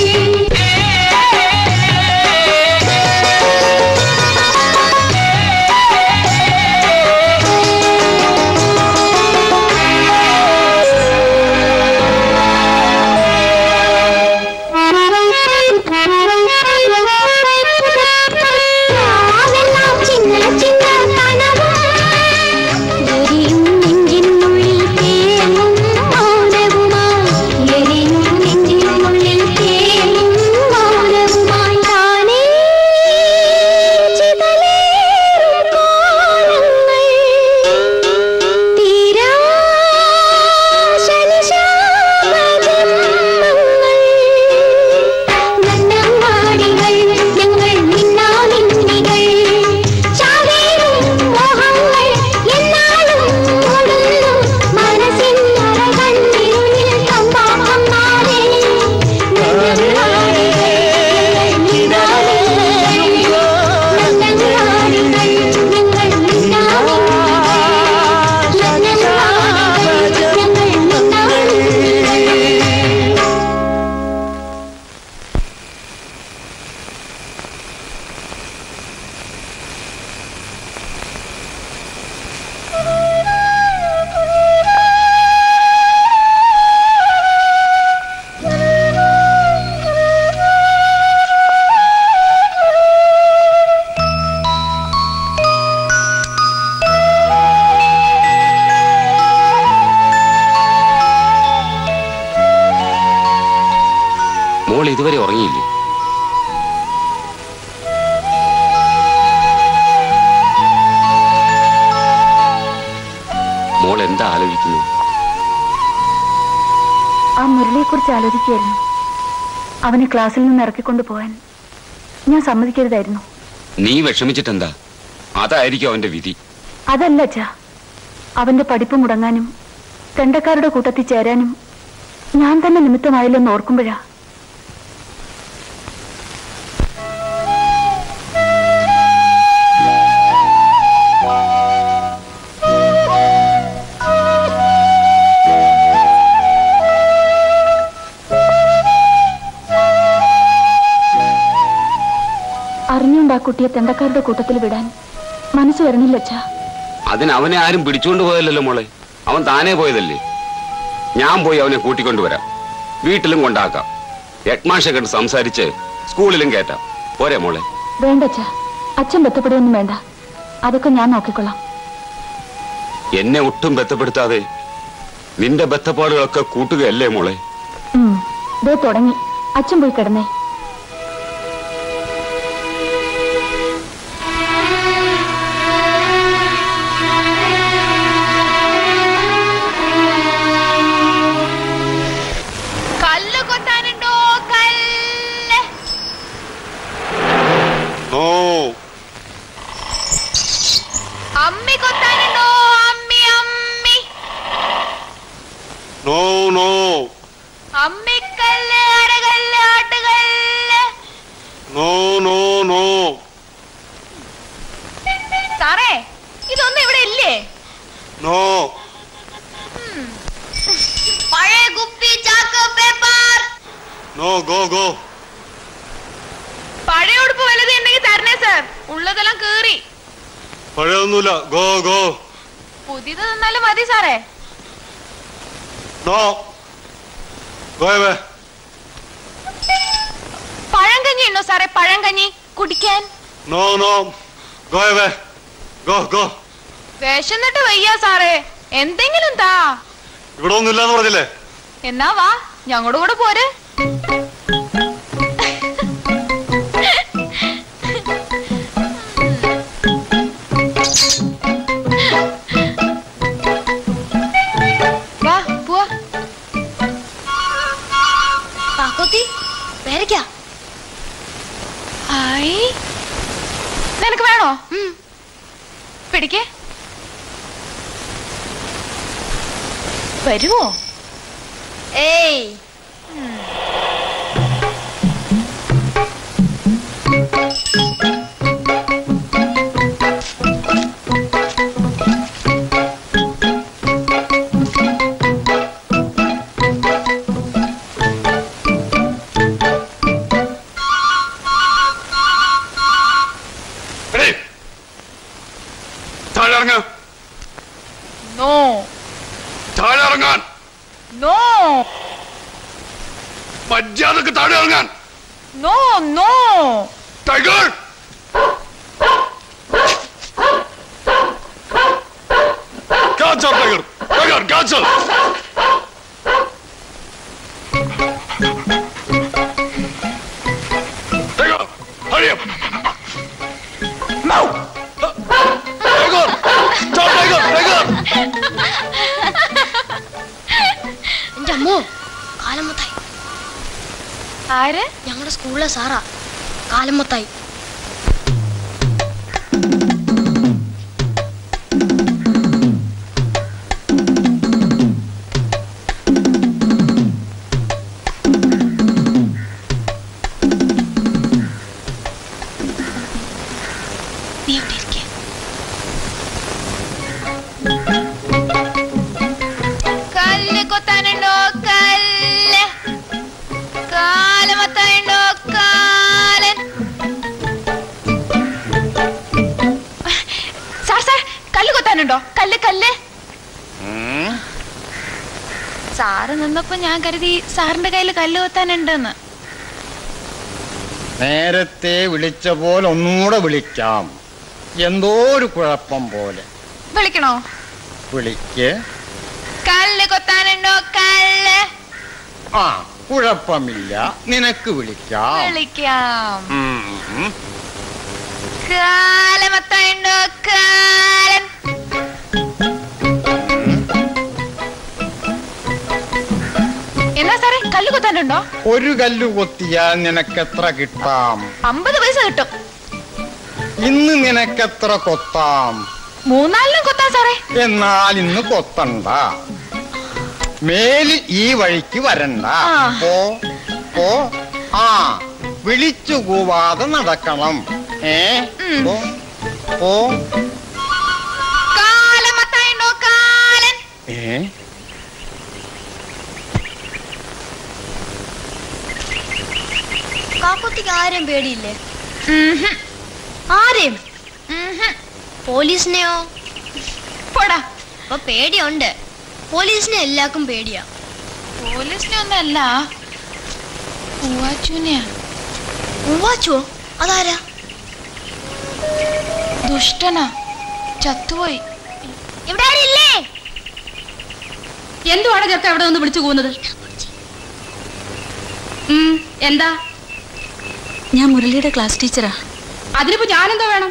രാവെല്ലാം ചിന്ന ചിന്ന കനവും എരിയും നെഞ്ചിനുള്ളിൽ തേങ്ങും മൗനവുമായി എരിയും നെഞ്ചിനുള്ളിൽ തേങ്ങും മൗനവുമായി താനേ ചിതലേറും കോലങ്ങൾ തീരാ നന്നങ്ങാടികൾ ഞങ്ങൾ മിന്നാമിന്നികൾ ചാവേറും മോഹങ്ങൾ എന്നാളും ഓടുന്നു മനസ്സിൻ അറകണ്ണിരുളിൽ കമ്പാക്കന്മാരെ നന്നങ്ങാടികൾ മിന്നാമിന്നികൾ നന്നങ്ങാടികൾ ഞങ്ങൾ മിന്നാമിന്നികൾ നന്നങ്ങാടികൾ ഞങ്ങൾ മിന്നാമിന്നികൾ മോൾ ഇതുവരെ ഉറങ്ങിയില്ലേ മോൾ എന്താ ആലോചിക്കുന്നു ആ മുരളിയെക്കുറിച്ച് ആലോചിക്കുകയായിരുന്നു അവനെ ക്ലാസ്സിൽ നിന്ന് ഇറക്കിക്കൊണ്ട് പോകാൻ ഞാൻ സമ്മതിക്കരുതായിരുന്നു നീ വിഷമിച്ചിട്ടെന്താ അതായിരിക്കും അവന്റെ വിധി അതല്ല അച്ഛാ അവന്റെ പഠിപ്പ് മുടങ്ങാനും തെണ്ടക്കാരുടെ കൂട്ടത്തിൽ ചേരാനും ഞാൻ തന്നെ നിമിത്തമായില്ലെന്ന് ഓർക്കുമ്പോഴാ അറിഞ്ഞുകൊണ്ട് ആ കുട്ടിയെ തെണ്ടക്കാരുടെ കൂട്ടത്തിൽ വിടാൻ മനസ്സ് വരണില്ല അച്ഛാ അതിന് അവനെ ആരും പിടിച്ചുകൊണ്ട് പോയല്ലോ മോളെ അവൻ താനേ പോയതല്ലേ ഞാൻ പോയി അവനെ കൂട്ടിക്കൊണ്ടുവരാം വീട്ടിലും കൊണ്ടാക്കാം ഹെഡ്മാഷെ കണ്ട് സംസാരിച്ച് സ്കൂളിലും കയറ്റാം പോരെ മോളെ വേണ്ട അച്ഛാ അച്ഛൻ ബന്ധപ്പെടുകയൊന്നും വേണ്ട അതൊക്കെ ഞാൻ നോക്കിക്കൊള്ളാം എന്നെ ഒട്ടും ബന്ധപ്പെടുത്താതെ നിന്റെ ബന്ധപ്പാടുകളൊക്കെ കൂട്ടുകയല്ലേ മോളെ ഉം, ദേ തുടങ്ങി അച്ഛൻ പോയി കിടന്നേ കല്ല് കൊത്താനുണ്ടോ കല്ല് ഓ അമ്മി കൊത്താനുണ്ടോ അമ്മി അമ്മി നോ നോ അമ്മിക്കല്ല് അരകല്ല് ആട്ടുകല്ല് നോ നോ നോ സാറേ ഇതൊന്നും ഇവിടെ ഇല്ലേ നോ പഴയ കുപ്പി ചാക്ക് പേപ്പർ നോ ഗോ ഗോ പഴയ ഉടുപ്പ് വലുത് ഉണ്ടെങ്കിൽ തരണേ സാർ ഉള്ളതെല്ലാം കേറി പഴയൊന്നുമില്ല ഗോ ഗോ പുതിയത് തന്നാലും മതി സാറേ നോ ഗോ അവേ പഴങ്കഞ്ഞി ഉണ്ടോ സാറേ പഴങ്കഞ്ഞി കുടിക്കാൻ no no go away go go വിശന്നിട്ട് വയ്യ സാറേ എന്തെങ്കിലും താ ഇവിടെ ഒന്നും ഇല്ലാന്ന് പറഞ്ഞില്ലേ എന്നാ വാ ഞങ്ങളുടെ കൂടെ പോര് വാ പോവാ കാക്കോത്തി പേരയ്ക്കാ ആയി നിനക്ക് വേണോ പിടിക്കേ വരുമോ ഏയ് എടീ, താഴെ ഇറങ്ങ നോ താഴെ ഇറങ്ങാൻ നോ മര്യാദക്ക് താഴെ ഇറങ്ങാൻ no no tiger Catch her, Tiger! Tiger, catch her! Tiger, hurry up! No! Tiger! Stop, Tiger! Tiger! എന്റെ അമ്മോ കാലമത്തായി ആര് ഞങ്ങളുടെ സ്കൂളിലെ സാറാ കാലമത്തായി നീ അവിടെ ഇരിക്കേ കല്ല് കൊത്താനുണ്ടോ കല്ല് കാലമത്തായുണ്ടോ കാലൻ സാർ സാർ കല്ല് കൊത്താനുണ്ടോ കല്ല് കല്ല് സാറ് നിന്നപ്പോ ഞാൻ കരുതി സാറിന്റെ കയ്യിൽ കല്ല് കൊത്താനുണ്ടെന്ന് നേരത്തെ വിളിച്ച പോലെ ഒന്നുകൂടെ വിളിക്കാം എന്തോ ഒരു കുഴപ്പം പോലെ വിളിക്കണോ വിളിക്ക് കല്ല് കൊത്താനുണ്ടോ കല്ല് ആ കുഴപ്പമില്ല നിനക്ക് വിളിക്കാം വിളിക്കാം ഉം, ഉം. കാലമത്തായുണ്ടോ കാലൻ എന്നാ സാറേ കല്ല് കൊത്താനുണ്ടോ ഒരു കല്ല് കൊത്തിയാൽ നിനക്കെത്ര കിട്ടാം അമ്പത് പൈസ കിട്ടും ഇന്ന് നിനക്കെത്ര കൊത്താം മൂന്നാലിനും കൊത്താൻ സാറേ എന്നാൽ ഇന്ന് കൊത്തണ്ട മേലിൽ ഈ വഴിക്ക് വരണ്ട ആ. പോ പോ ആ വിളിച്ചു കൂവാതെ നടക്കണം ഏ പോ പോ കാലമത്തായുണ്ടോ കാലൻ ഏ കാക്കോത്തിക്ക് ആരെയും പേടിയില്ലേ ആരെയും പോലീസിനെയോ പോടാ അപ്പൊ പേടിയുണ്ട് പോലീസിനെ എല്ലാവർക്കും പേടിയാ പോലീസിനെ ഒന്നല്ല പൂവാച്ചൂനെയാ ഉവ്വാച്ചോ അതാരാ ദുഷ്ടനാ ചത്തുപോയി ഇവിടെ ആരില്ലേ എന്തുവാണ് ചെറുക്ക അവിടെ നിന്ന് വിളിച്ചു പോകുന്നത് ഉം, എന്താ ഞാൻ മുരളിയുടെ ക്ലാസ് ടീച്ചറാ അതിനിപ്പോ ഞാനെന്തോ വേണം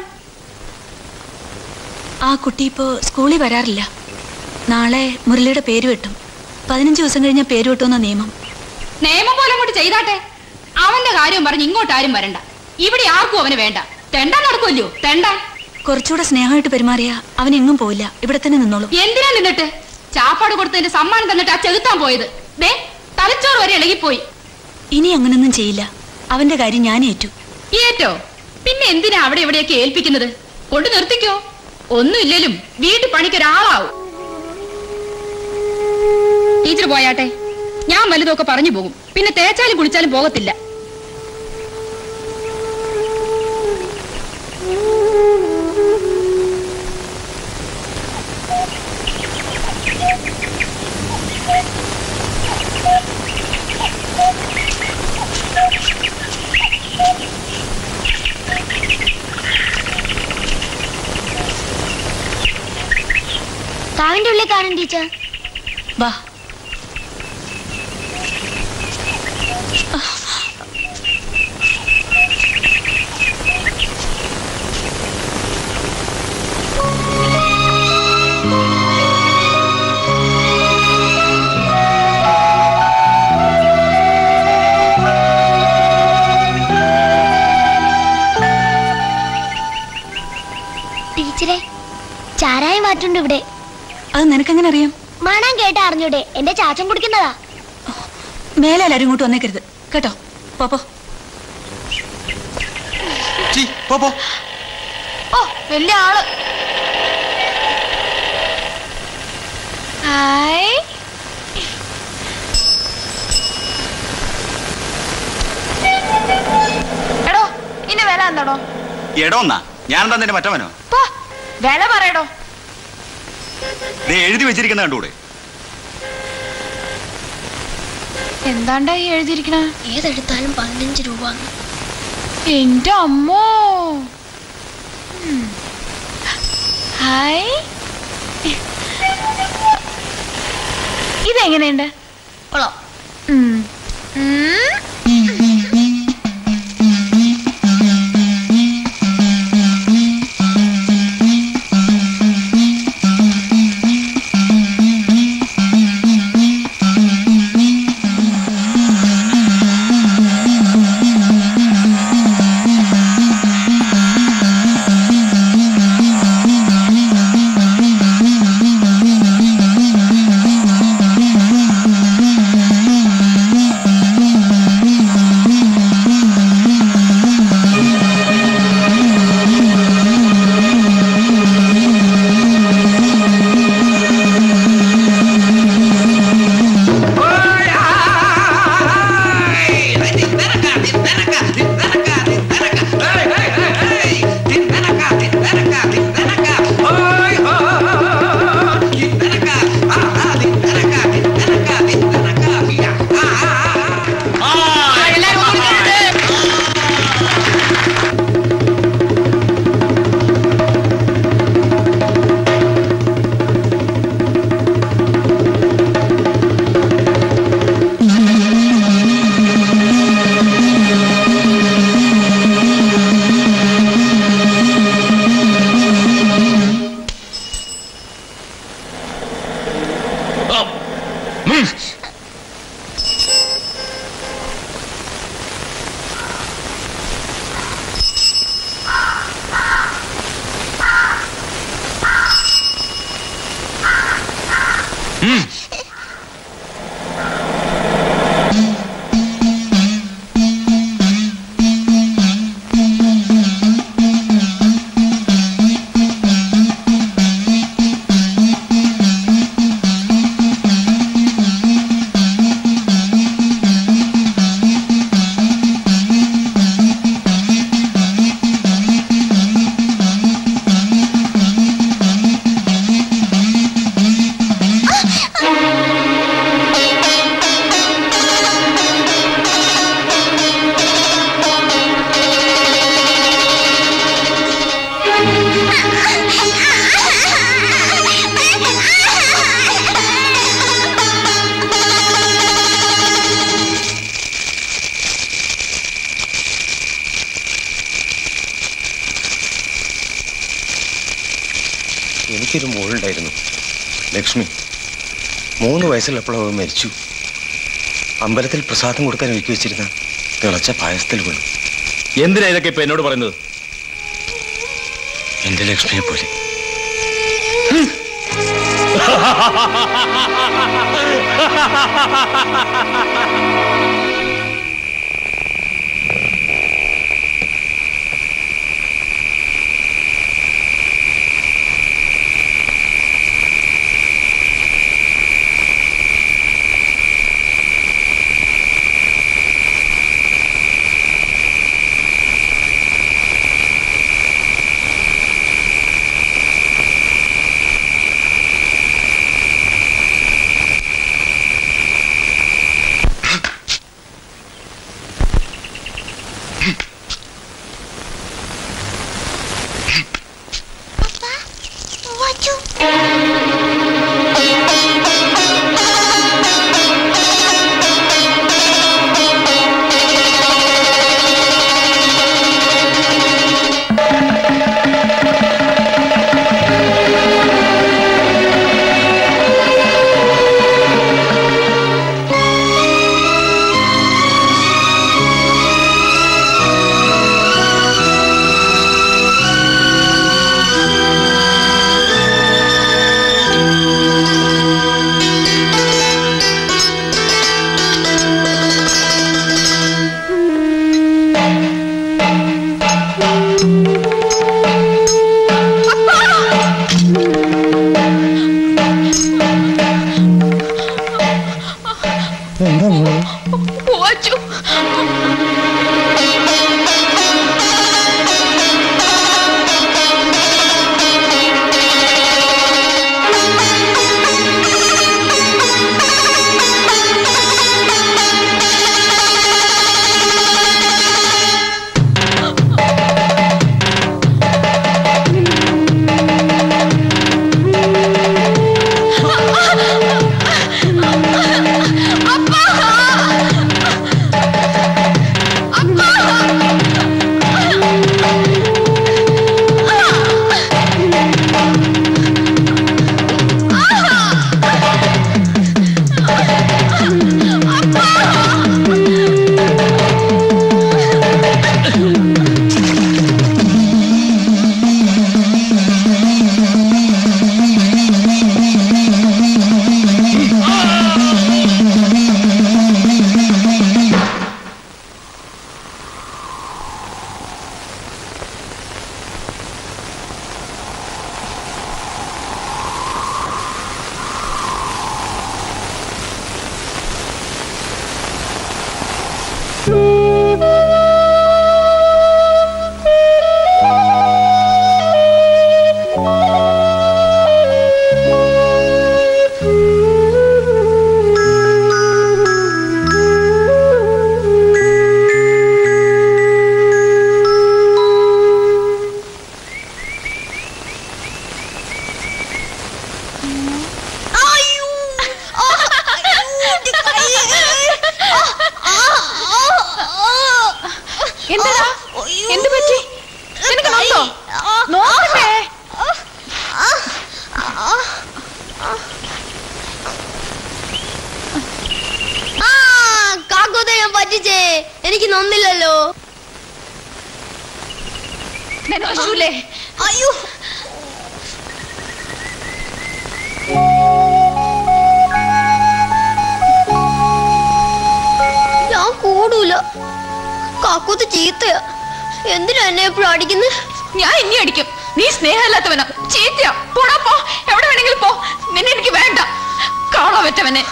ആ കുട്ടി ഇപ്പോ സ്കൂളിൽ വരാറില്ല നാളെ മുരളിയുടെ പേര് വെട്ടും പതിനഞ്ച് ദിവസം കഴിഞ്ഞാൽ പേര് വെട്ടുമെന്ന നിയമം നിയമം പോലെ അങ്ങോട്ട് ചെയ്താട്ടെ അവന്റെ കാര്യം പറഞ്ഞ് ഇങ്ങോട്ട് ആരും വരണ്ട ഇവിടെ ആർക്കും അവന് വേണ്ട തെണ്ടാൻ നടക്കുമല്ലോ തെണ്ടാൻ കുറച്ചുകൂടെ സ്നേഹമായിട്ട് പെരുമാറിയ അവൻ എങ്ങും പോയില്ല ഇവിടെ തന്നെ നിന്നോളൂ എന്തിനാ നിന്നിട്ട് ചാപ്പാട് കൊടുത്തതിന്റെ സമ്മാനം തന്നിട്ട് ആ ചെകുത്താൻ പോയത് ദേ തലച്ചോറ് വരെ ഇളകിപ്പോയി ഇനി അങ്ങനൊന്നും ചെയ്യില്ല അവന്റെ കാര്യം ഞാൻ ഏറ്റു ഏറ്റോ പിന്നെ എന്തിനാ അവിടെ എവിടെയൊക്കെ ഏൽപ്പിക്കുന്നത് കൊണ്ട് നിർത്തിക്കോ ഒന്നുമില്ലേലും വീട്ടു പണിക്ക് ഒരാളാവും ടീച്ചർ പോയാട്ടെ ഞാൻ വലുതൊക്കെ പറഞ്ഞു പോകും പിന്നെ തേച്ചാലും കുളിച്ചാലും പോകത്തില്ല കാവിന്റെ ഉള്ളിൽ കാണും ടീച്ചർ വാ ടീച്ചറെ ചാരായം മാറ്റുണ്ട് ഇവിടെ അത് നിനക്കെങ്ങനെ അറിയാം മണം കേട്ട അറിഞ്ഞൂടെ എന്റെ ചാച്ചൻ കുടിക്കുന്നതാ മേലെ എല്ലാരും ഇങ്ങോട്ട് വന്നേക്കരുത് കേട്ടോ പോ പോ ഓ വലിയ ആള് ഹായ് എടോ ഇന്റെ വില എന്താടോ എടോന്നാ ഞാനെന്താ നിന്റെ മറ്റവനോ പോ വില പറയടോ ദേ എഴുതി വെച്ചിരിക്കുന്ന കണ്ടൂടെ എന്താണ്ടാ ഈ എഴുതിയിരിക്കണ ഏതെടുത്താലും പതിനഞ്ച് രൂപ എന്റെ അമ്മോ ഉം. ഹായ് ഇതെങ്ങനെയുണ്ട് കൊള്ളാം ഉം. ഉം. എനിക്കൊരു മോളുണ്ടായിരുന്നു ലക്ഷ്മി മൂന്ന് വയസ്സുള്ളപ്പോൾ അവൾ മരിച്ചു അമ്പലത്തിൽ പ്രസാദം കൊടുക്കാൻ ഒരുക്കി വെച്ചിരുന്ന തിളച്ച പായസത്തിൽ വീണു എന്തിനാ ഇതൊക്കെ ഇപ്പൊ എന്നോട് പറയുന്നത് എന്റെ ലക്ഷ്മിയെ പോലെ നിനക്ക് പശുല്ലേ അയ്യോ ഞാൻ കൂടൂല കാക്കൂത്ത് ചീത്തയാ എന്തിനാ എന്നെ എപ്പോഴും അടിക്കുന്നത് ഞാൻ ഇനി അടിക്കും നീ സ്നേഹമില്ലാത്തവനാ ചീത്തയാ പോടാ പോ എവിടെ വേണമെങ്കിലും പോ നിന്നെ എനിക്ക് വേണ്ട കാണാൻ പറ്റവനെ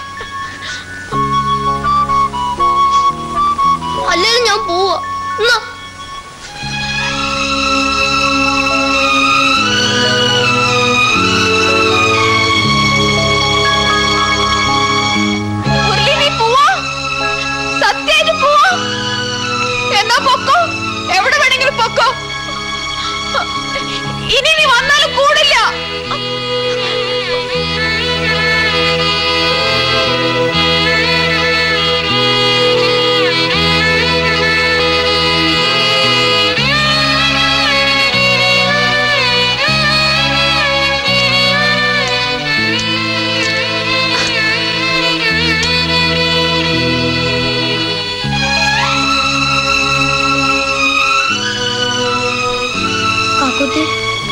അല്ലെങ്കിൽ ഞാൻ പോവാ എന്നാ മുരളി നീ പോവാ സത്യായിട്ട് പോവാ എന്നാ പൊക്കോ എവിടെ വേണമെങ്കിലും പൊക്കോ ഇനി നീ വന്നാലും കൂടില്ല കാക്കൂത്തി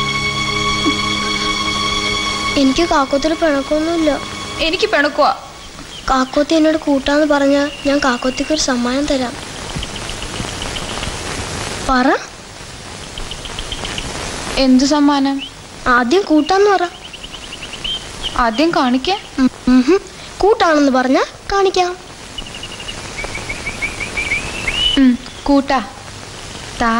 എനിക്ക് കാക്കോത്തിൽ പിണക്കൊന്നുമില്ല എനിക്ക് പിണക്കുവാ കാക്കോത്തി എന്നോട് കൂട്ടാന്ന് പറഞ്ഞാ ഞാൻ കാക്കോത്തിക്ക് ഒരു സമ്മാനം തരാം പറ എന്തു സമ്മാനം ആദ്യം കൂട്ടാന്ന് പറ ആദ്യം കാണിക്ക കൂട്ടാണെന്ന് പറഞ്ഞാ കാണിക്കാം കൂട്ടാ താ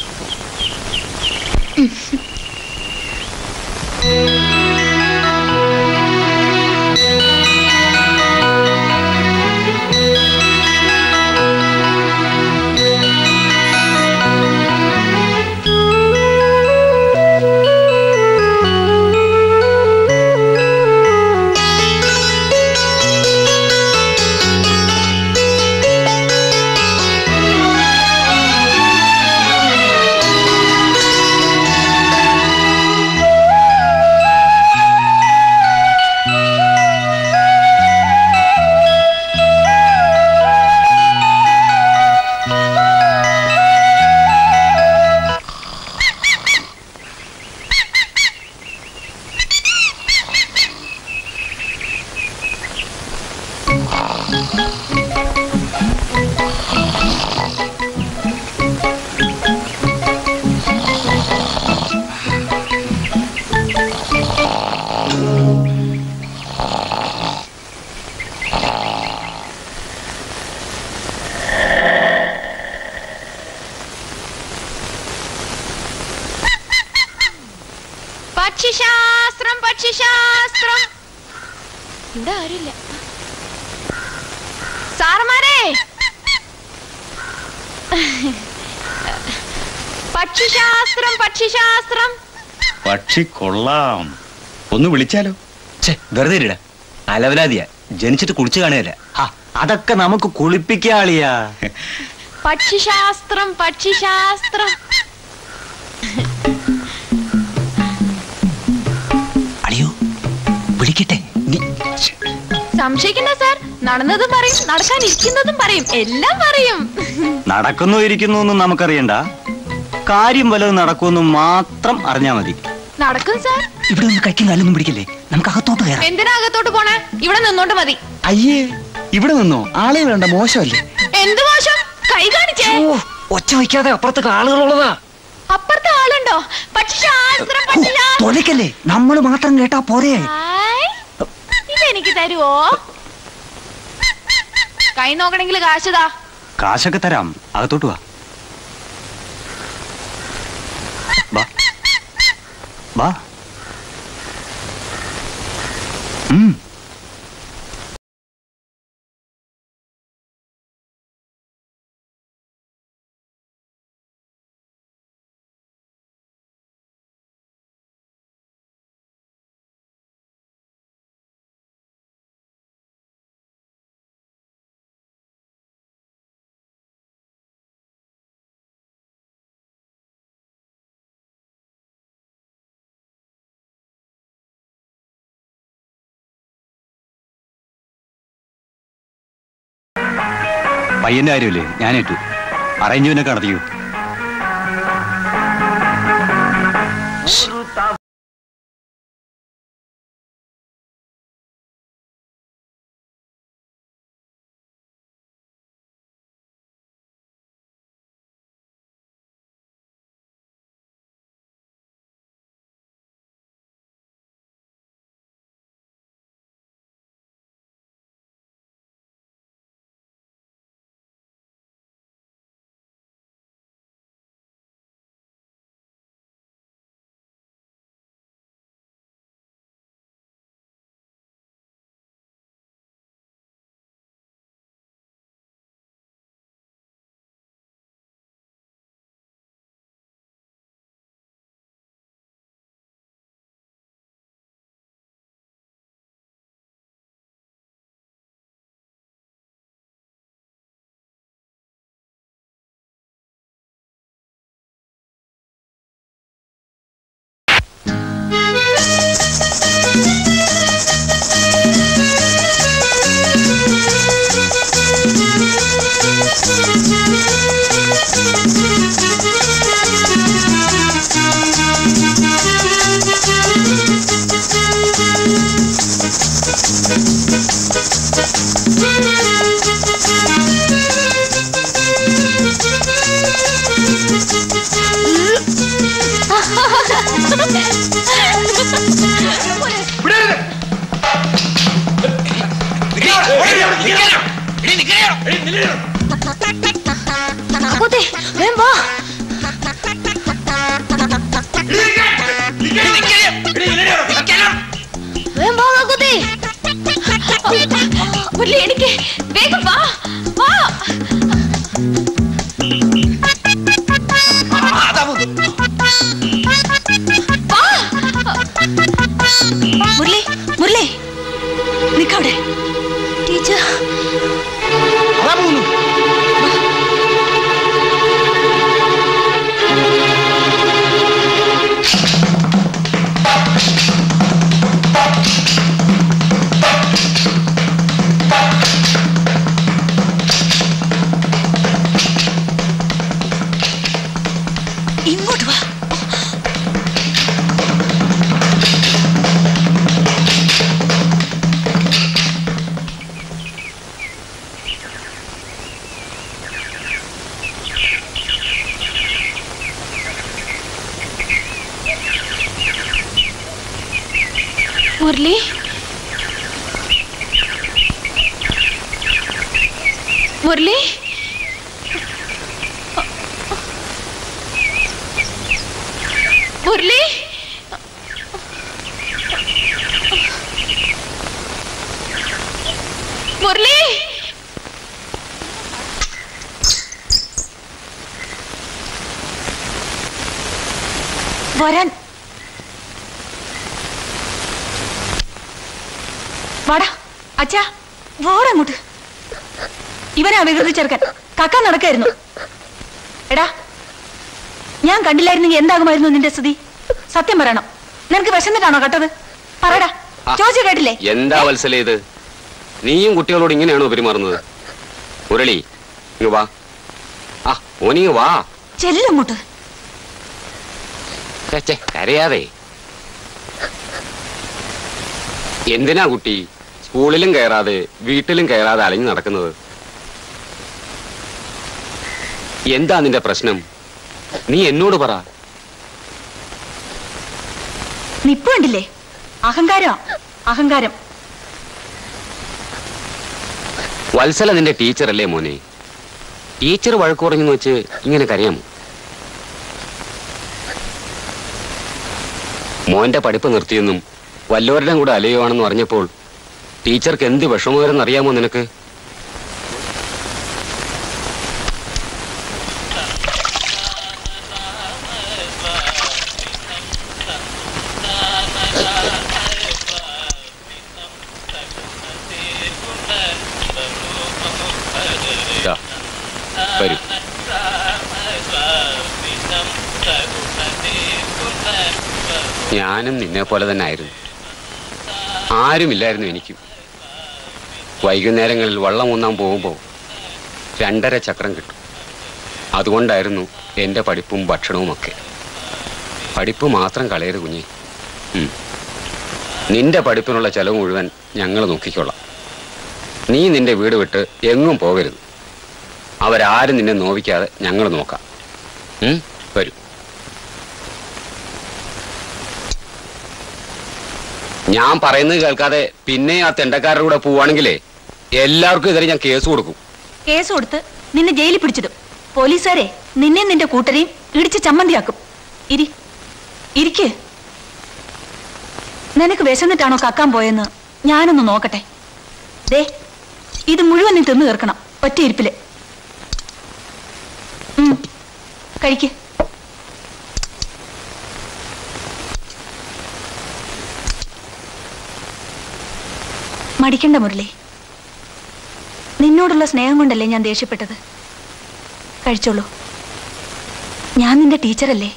പക്ഷിശാസ്ത്രം പക്ഷിശാസ്ത്രം എന്താ ആരുമില്ല സാറന്മാരെ പക്ഷിശാസ്ത്രം പക്ഷിശാസ്ത്രം പക്ഷി കൊള്ളാം ഒന്ന് വിളിച്ചാലോ വെറുതെ ഇരിടാ അലവലാതിയാ ജനിച്ചിട്ട് കുളിച്ചു കാണുകയല്ല അതൊക്കെ നമുക്ക് കുളിപ്പിക്കാളിയാ പക്ഷിശാസ്ത്രം പക്ഷിശാസ്ത്രം വിളിക്കട്ടെ സംശയിക്കണ്ട സാർ നടന്നതും പറയും നടക്കാനിരിക്കുന്നതും പറയും എല്ലാം പറയും നടക്കുന്നു ഇരിക്കുന്നു എന്നും നമുക്കറിയണ്ട കാര്യം വല്ലതും നടക്കുമെന്ന് മാത്രം അറിഞ്ഞാ മതി നടക്കും സാർ ഇവിടെ ഒന്ന് കൈക്കും കാലൊന്നും പിടിക്കല്ലേ നമുക്ക് അകത്തോട്ട് കയറാം എന്തിനാ അകത്തോട്ട് പോണേ ഇവിടെ നിന്നോണ്ട് മതി അയ്യേ ഇവിടെ നിന്നോ ആളെ വേണ്ട മോശമല്ലേ എന്ത് മോശം കൈ കാണിച്ചേ ഒച്ച വയ്ക്കാതെ അപ്പുറത്തൊക്കെ ആളുകളുള്ളതാ അപ്പുറത്തെ ആളുണ്ടോ പക്ഷിശാസ്ത്രം പക്ഷിശാസ്ത്രം തൊലക്കല്ലേ നമ്മൾ മാത്രം കേട്ടാ പോരെ ഹായ്. ഇതെനിക്ക് തരുവോ കൈ നോക്കണെങ്കിൽ കാശുതാ കാശൊക്കെ തരാം അകത്തോട്ട് വാ വാ വാ ഉം പയ്യന്റെ കാര്യമില്ലേ ഞാൻ ഏറ്റു അറേഞ്ച്മെന്റ് ഒക്കെ നടത്തിക്കൂ കാക്കോത്തെ വേഗം വാ വേഗം വാ കാക്കോത്തെ മുരളി എനിക്ക് വേഗം വാ വാ മുരളി മുരളി നിക്കവിടെ ടീച്ചർ ഇങ്ങോട്ട് വാ മുരളി മുരളി മുരളി മുരളി വരാൻ വാടാ അച്ഛാ വാടാ അങ്ങോട്ട് ഇവനാ വികൃതി ചെറുക്കൻ കക്ക നടക്കായിരുന്നു എടാ ഞാൻ കണ്ടില്ലായിരുന്നെങ്കിൽ എന്താകുമായിരുന്നു നിന്റെ സ്ഥിതി സത്യം പറയണം നിനക്ക് വിശന്നിട്ടാണോ കട്ടത് പറയടാ ആ. ചോദിച്ചു കേട്ടില്ലേ എന്താ വത്സല ഇത് നീയും കുട്ടികളോട് ഇങ്ങനെയാണോ പെരുമാറുന്നത് മുരളി ഇങ്ങ് വാ ആ ഓനിങ് വാ ചെല്ലങ്ങോട്ട് ഛെ, ഛെ, കരയാതെ എന്തിനാ കുട്ടി സ്കൂളിലും കയറാതെ വീട്ടിലും കയറാതെ അലഞ്ഞു നടക്കുന്നത് എന്താ നിന്റെ പ്രശ്നം നീ എന്നോട് പറ നിപ്പ് കണ്ടില്ലേ അഹങ്കാരം അഹങ്കാരം വത്സല നിന്റെ ടീച്ചറല്ലേ മോനെ ടീച്ചർ വഴക്ക് പറഞ്ഞെന്ന് വെച്ച് ഇങ്ങനെ കരയാമോ മോന്റെ പഠിപ്പ് നിർത്തിയെന്നും വല്ലവരുടെയും കൂടെ അലയുവാണെന്ന് അറിഞ്ഞപ്പോൾ ടീച്ചർക്ക് എന്ത് വിഷമകരെന്ന് അറിയാമോ നിനക്ക് ഇതാ, വരൂ ഞാനും നിന്നെ പോലെ തന്നെ ആയിരുന്നു ആരുമില്ലായിരുന്നു എനിക്കും വൈകുന്നേരങ്ങളിൽ വള്ളം ഊന്നാൻ പോകുമ്പോൾ രണ്ടര ചക്രം കിട്ടും അതുകൊണ്ടായിരുന്നു എൻ്റെ പഠിപ്പും ഭക്ഷണവും ഒക്കെ പഠിപ്പ് മാത്രം കളയരുത് കുഞ്ഞെ ഉം. നിന്റെ പഠിപ്പിനുള്ള ചെലവ് മുഴുവൻ ഞങ്ങൾ നോക്കിക്കൊള്ളാം നീ നിന്റെ വീട് വിട്ട് എങ്ങും പോകരുത് അവരാരും നിന്നെ നോവിക്കാതെ ഞങ്ങൾ നോക്കാം ഉം? വരൂ ഞാൻ പറയുന്നത് കേൾക്കാതെ പിന്നെ ആ തെണ്ടക്കാരുടെ കൂടെ പോവാണെങ്കിലേ എല്ലാവർക്കും എതിരെ ഞാൻ കേസ് കൊടുക്കും കേസ് കൊടുത്ത് നിന്നെ ജയിലിൽ പിടിച്ചിടും പോലീസുകാരെ നിന്നെ നിന്റെ കൂട്ടരെയും ഇടിച്ച് ചമ്മന്തിയാക്കും ഇരി ഇരിക്ക് നിനക്ക് വിശന്നിട്ടാണോ കക്കാൻ പോയെന്ന് ഞാനൊന്ന് നോക്കട്ടെ ദേ ഇത് മുഴുവൻ നീ തിന്നു തീർക്കണം ഒറ്റ ഇരിപ്പില് ഉം, കഴിക്ക് മടിക്കണ്ട മുരളി നിന്നോടുള്ള സ്നേഹം കൊണ്ടല്ലേ ഞാൻ ദേഷ്യപ്പെട്ടത് കഴിച്ചോളൂ ഞാൻ നിന്റെ ടീച്ചറല്ലേ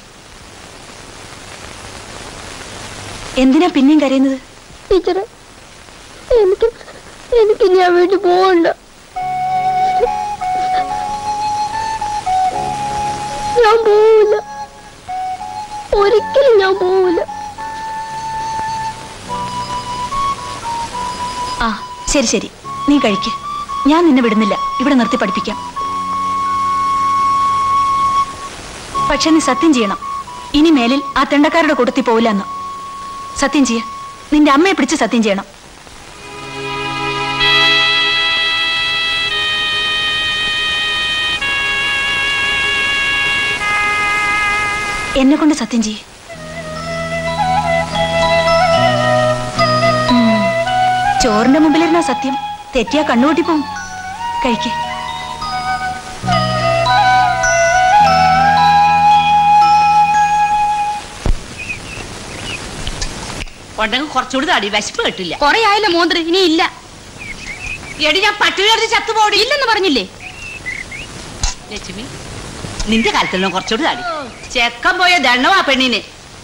എന്തിനാ പിന്നെയും കരയുന്നത് ടീച്ചറെ എനിക്ക് എനിക്ക് ഞാൻ വീട്ടിൽ പോകണ്ട ഞാൻ പോവില്ല ഒരിക്കലും ഞാൻ പോവില്ല ആ ശരി ശരി നീ കഴിക്ക് ഞാൻ നിന്നെ വിടുന്നില്ല ഇവിടെ നിർത്തി പഠിപ്പിക്കാം പക്ഷെ നീ സത്യം ചെയ്യണം ഇനി മേലിൽ ആ തെണ്ടക്കാരുടെ കൂട്ടത്തിൽ പോവില്ല എന്ന് സത്യം ചെയ്യ നിന്റെ അമ്മയെ പിടിച്ച് സത്യം ചെയ്യണം എന്നെ കൊണ്ട് സത്യം ചെയ്യ് ഉം. ചോറിന്റെ മുമ്പിലിരുന്ന സത്യം തെറ്റിയാ കണ്ണുകൂട്ടിപ്പോവും കഴിക്കേ ഉണ്ടെങ്കിൽ കുറച്ചുകൂടി തടി വിശപ്പ് കിട്ടില്ല കൊറേ ആയല്ലോ മോന്തിരി ഇനി ഇല്ല എടി ഞാൻ പട്ടിണി കിടന്ന് ചത്തുപോടി ഇല്ലെന്ന് പറഞ്ഞില്ലേ ലക്ഷ്മി നിന്റെ കാലത്തിലും കുറച്ചുകൂടി തടി ചെക്കൻ പോയ ദണ്ണവാ പെണ്ണിന്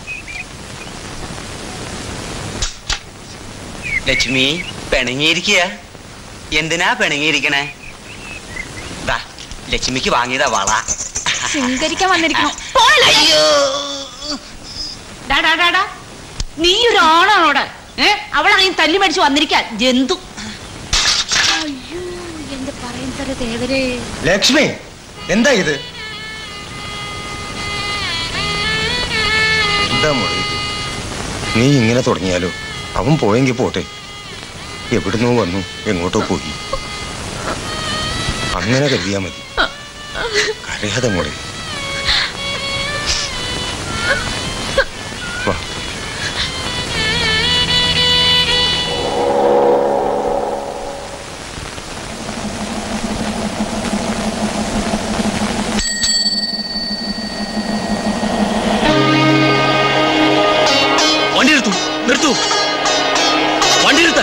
ലക്ഷ്മി പിണങ്ങിയിരിക്കുക എന്തിനാ പിണങ്ങിയിരിക്കണേ ദാ ലക്ഷ്മിക്ക് വാങ്ങിയതാ വള ശൃംഗരിക്കാൻ വന്നിരിക്കണോ അയ്യോ ഡാ, ഡാ, ഡാ, ഡാ. നീ ഒരു ആണാണോടെ ഏ അവളാണെങ്കിൽ തല്ലി മേടിച്ച് വന്നിരിക്കാൻ ജന്തു എന്റെ പറയുന്നത് ദേവരേ ലക്ഷ്മി എന്താ ഇത് എന്താ മോളെ ഇത്? നീ ഇങ്ങനെ തുടങ്ങിയാലോ അവൻ പോയെങ്കിൽ പോട്ടെ എവിടുന്നോ വന്നു എങ്ങോട്ടോ പോയി അങ്ങനെ കരുതിയാ മതി കരയാതെ മോളെ വാ വണ്ടി എടുത്തു നിർത്തൂ വണ്ടി നിർത്താൻ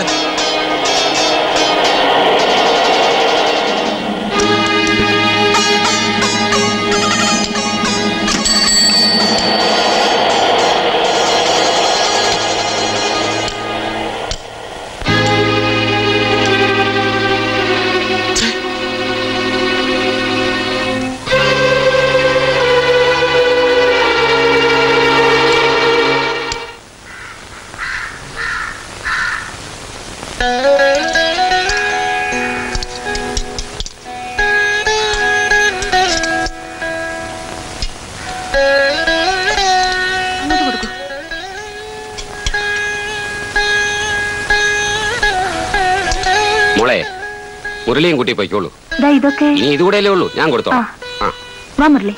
മോളെ മുരളിയും കുട്ടി പൊയ്ക്കോളൂ ദാ ഇതൊക്കെ ഇനി ഇതുകൂടെയല്ലേ ഉള്ളൂ ഞാൻ കൊടുത്തോളാം ആ വാ മുരളി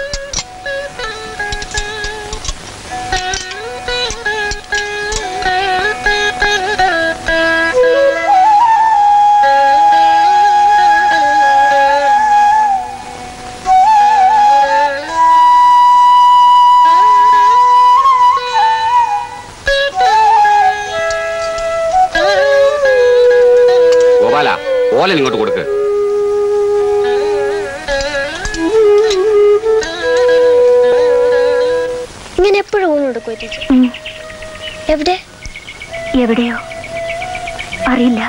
ഗോപാല ഓലൻ ഇങ്ങോട്ട് കൊടുക്ക് ഇങ്ങനെ എപ്പോഴും ഊണ് കൊടുക്കും ടീച്ചർ എവിടെ എവിടെയോ അറിയില്ല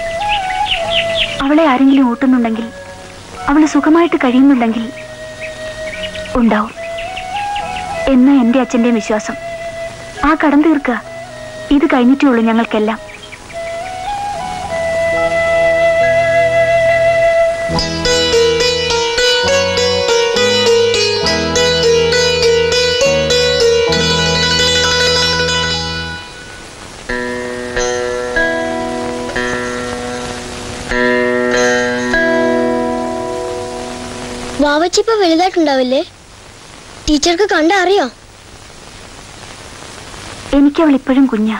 അവളെ ആരെങ്കിലും ഊട്ടുന്നുണ്ടെങ്കിൽ അവള് സുഖമായിട്ട് കഴിയുന്നുണ്ടെങ്കിൽ ഉണ്ടാവും എന്ന എന്റെ അച്ഛന്റെ വിശ്വാസം ആ കടം തീർക്കുക ഇത് കഴിഞ്ഞിട്ടേ ഉള്ളൂ ഞങ്ങൾക്കെല്ലാം വാവച്ചി ഇപ്പൊ വലുതായിട്ടുണ്ടാവില്ലേ ടീച്ചർക്ക് കണ്ട അറിയോ എനിക്കവൾ ഇപ്പോഴും കുഞ്ഞാ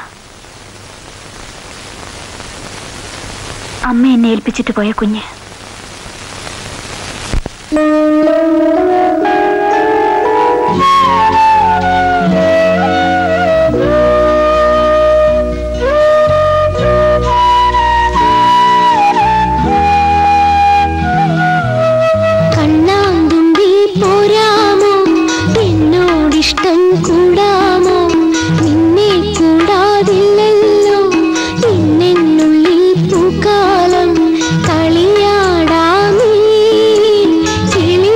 അമ്മ എന്നെ ഏൽപ്പിച്ചിട്ട് പോയ കുഞ്ഞ് കണ്ണാന്തുമ്പി പോരാമോ എന്നോടിഷ്ടം കൂടാമോ നിന്നെ കൂടാതില്ലല്ലോ ഇന്നെന്നുള്ളിൽ പൂക്കാലം കളിയാടാമേ കിളി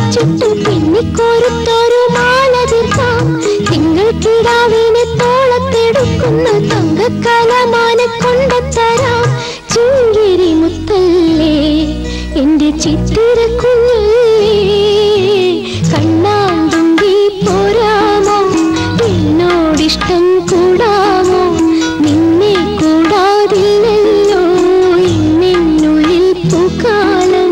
ചുട്ടു പിന്നിക്കോരത്തൊരു മാല തീർക്കാം തിങ്കൾ കിടാവിനെ തോളത്തെടുക്കുന്ന തങ്കക്കലമാനെ കൊണ്ടത്തരാം ചിങ്കിരി മുത്തല്ലേ എന്റെ ചിത്തിര കുഞ്ഞല്ലേ കണ്ണാന്തുമ്പി പോരാമോ എന്നോടിഷ്ടം കൂടാമോ നിന്നെ കൂടാതില്ലല്ലോ ഇന്നെന്നുള്ളിൽ പൂക്കാലം